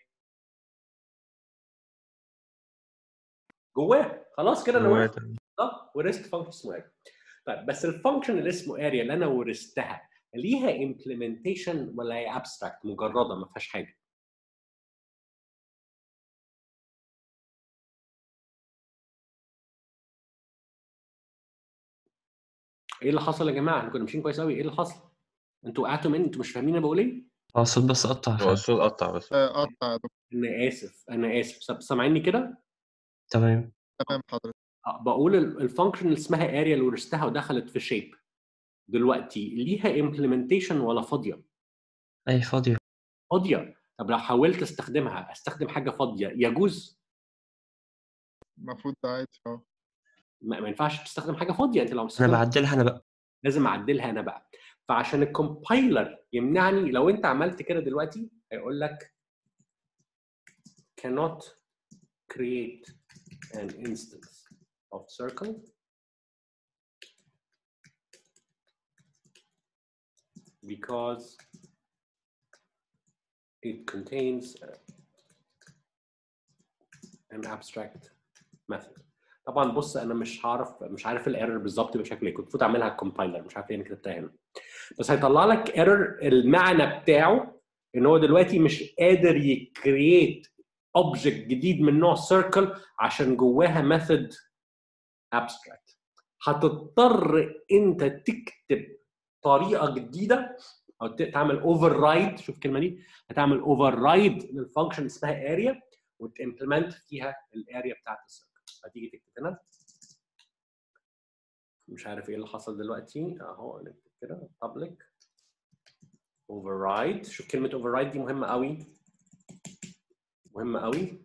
جواه خلاص كده انا جواه ورثت تمام. ده ورثت فانكشن اسمه اريا طيب بس الفانكشن اللي اسمه اريا اللي انا ورثتها ليها امبلمنتيشن ولا هي ابستراكت مجرده ما فيهاش حاجه ايه اللي حصل يا جماعه؟ احنا كنا ماشيين كويس قوي ايه اللي حصل؟ انتوا وقعتوا مني انتوا مش فاهمين انا بقول ايه؟ اه الصوت بس قطع هو فعلا. الصوت قطع بس آه، قطع يا دكتور انا اسف انا اسف سب- سامعيني كده؟ تمام تمام حضرتك آه، بقول الفانكشن اللي اسمها اريا اللي ورثتها ودخلت في شيب دلوقتي ليها امبلمنتيشن ولا فاضيه؟ اي فاضية فاضيه طب لو حاولت استخدمها استخدم حاجه فاضيه يجوز المفروض ده عادي اه ما, ما ينفعش تستخدم حاجه فاضيه انت لو انا استخدمت بعدلها انا بقى لازم اعدلها انا بقى فعشان الكومبايلر يمنعني لو انت عملت كده دلوقتي هيقول لك cannot create an instance of circle because it contains an abstract method طبعا بص انا مش هعرف مش عارف الايرور بالظبط بشكل ايه كنت المفروض اعملها على الكومبايلر مش عارف ليه انا كتبتها هنا بس هيطلع لك ايرور المعنى بتاعه ان هو دلوقتي مش قادر يكريت اوبجكت جديد من نوع سيركل عشان جواها ميثود ابستراكت هتضطر انت تكتب طريقه جديده او ت- تعمل اوفر رايد شوف الكلمه دي هتعمل اوفر رايد للفانكشن اسمها اريا وتمبلمنت فيها الاريا بتاعت السيركل هتيجي تكتب هنا مش عارف ايه اللي حصل دلوقتي اهو نكتب كده public override شوف كلمه override دي مهمه قوي مهمه قوي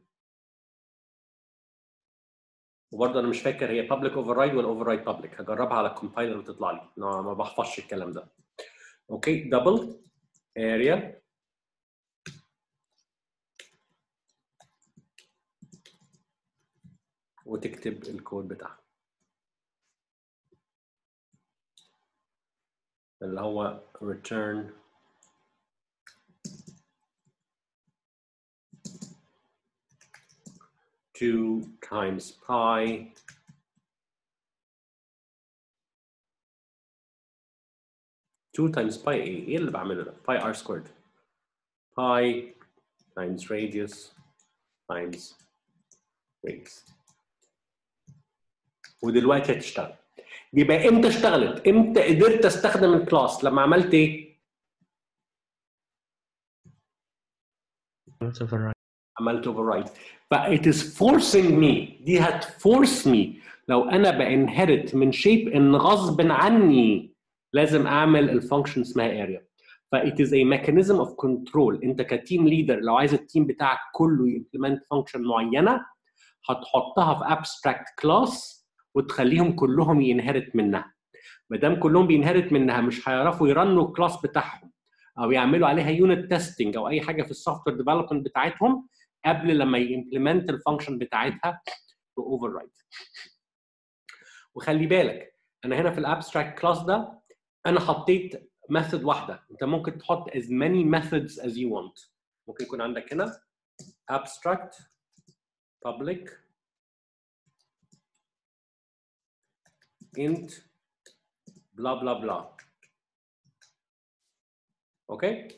وبرضه انا مش فاكر هي public override ولا override public هجربها على الكومبايلر وتطلع لي انا ما بحفظش الكلام ده اوكي double area وتكتب الكود بتاعها اللي هو return two times pi two times pi ايه ايه اللي بعمله ده pi r squared pi times radius times radius ودلوقتي هتشتغل يبقى امتى اشتغلت امتى قدرت استخدم الكلاس لما عملت ايه عملت override. عملت override ف it is forcing me دي هتفورس مي لو انا بانهرت من شيب ان غصب عني لازم اعمل الفانكشن اسمها اريا ف it is a mechanism of control انت كتيم ليدر لو عايز التيم بتاعك كله يمبلمنت فانكشن معينه هتحطها في abstract class وتخليهم كلهم ينهرت منها ما دام كلهم بينهرت منها مش هيعرفوا يرنوا الكلاس بتاعهم او يعملوا عليها يونت تيستنج او اي حاجه في السوفت وير ديفلوبمنت بتاعتهم قبل لما يمبلمنت الفانكشن بتاعتها باوفر رايد وخلي بالك انا هنا في الابستراكت كلاس ده انا حطيت ميثود واحده انت ممكن تحط as many methods as you want ممكن يكون عندك هنا abstract public int بلا بلا بلا اوكي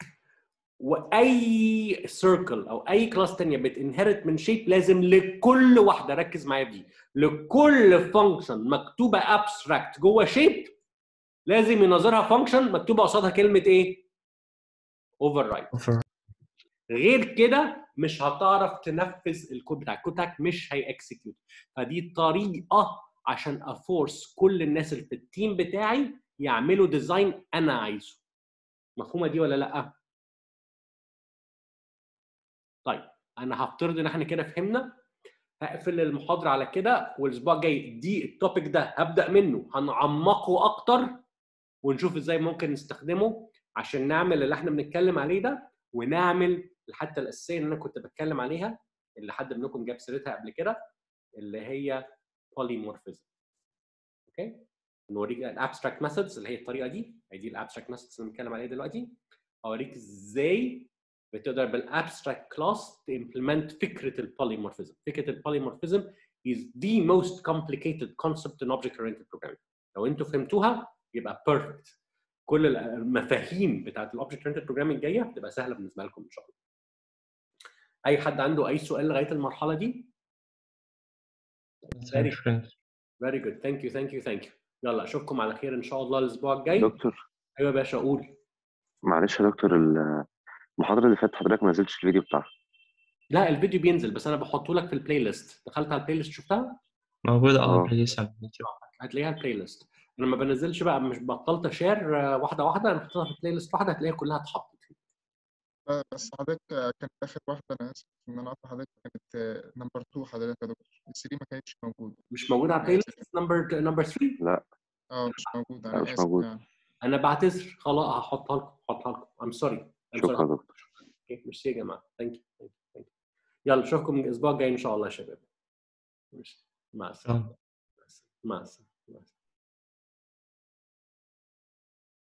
واي سيركل او اي كلاس تانية بتنهرت من شيب لازم لكل واحده ركز معايا في دي لكل فانكشن مكتوبه ابستراكت جوه شيب لازم ينظرها فانكشن مكتوبه قصادها كلمه ايه اوفر رايت اوفر غير كده مش هتعرف تنفذ الكود بتاعك الكود بتاعك مش هيأكسكيوت فدي طريقه عشان افورس كل الناس اللي في التيم بتاعي يعملوا ديزاين انا عايزه مفهومه دي ولا لا طيب انا هفترض ان احنا كده فهمنا هقفل المحاضره على كده والاسبوع الجاي دي التوبيك ده هبدا منه هنعمقه اكتر ونشوف ازاي ممكن نستخدمه عشان نعمل اللي احنا بنتكلم عليه ده ونعمل الحته الاساسيه اللي انا كنت بتكلم عليها اللي حد منكم جاب سيرتها قبل كده اللي هي polymorphism اوكي نوريك الابستراكت ميثودز اللي هي الطريقه دي هي دي الابستراكت ميثودز اللي بنتكلم عليها دلوقتي اوريك ازاي بتقدر بالابستراكت كلاس تimplement فكره البوليمورفيزم فكره البوليمورفيزم is the most complicated concept in object oriented programming لو انتوا فهمتوها يبقى perfect كل المفاهيم بتاعت الاوبجكت اورينتد بروجرامينج الجايه هتبقى سهله بالنسبه لكم ان شاء الله اي حد عنده اي سؤال لغايه المرحله دي Very فيري جود ثانك يو ثانك يو ثانك يو يلا اشوفكم على خير ان شاء الله الاسبوع الجاي دكتور ايوه يا باشا قول معلش يا دكتور المحاضرة اللي فاتت حضرتك ما نزلتش الفيديو بتاعها لا الفيديو بينزل بس انا بحطه لك في البلاي ليست دخلت على البلاي ليست شفتها موجودة اه آه. بلاي ليست على اليوتيوب هتلاقيها البلاي ليست انا ما بنزلش بقى مش بطلت اشير آه، واحده واحده انا حطيتها في البلاي ليست واحده هتلاقيها كلها اتحطت لا، بس حضرتك كانت آخر واحدة أنا آسف إن أنا قطع حضرتك كانت نمبر 2 حضرتك يا دكتور الثري ما كانتش موجودة مش موجوده على البلاي ليست نمبر نمبر 3 أه مش موجودة لا، أنا مش آسف موجودة. يعني انا بعتذر خلاص هحطها لكم هحطها لكم ام سوري شكرا يا دكتور ميرسي يا جماعه ثانك يو يلا اشوفكم الاسبوع الجاي ان شاء الله يا شباب ماشي. مع السلامه آه. مع السلامه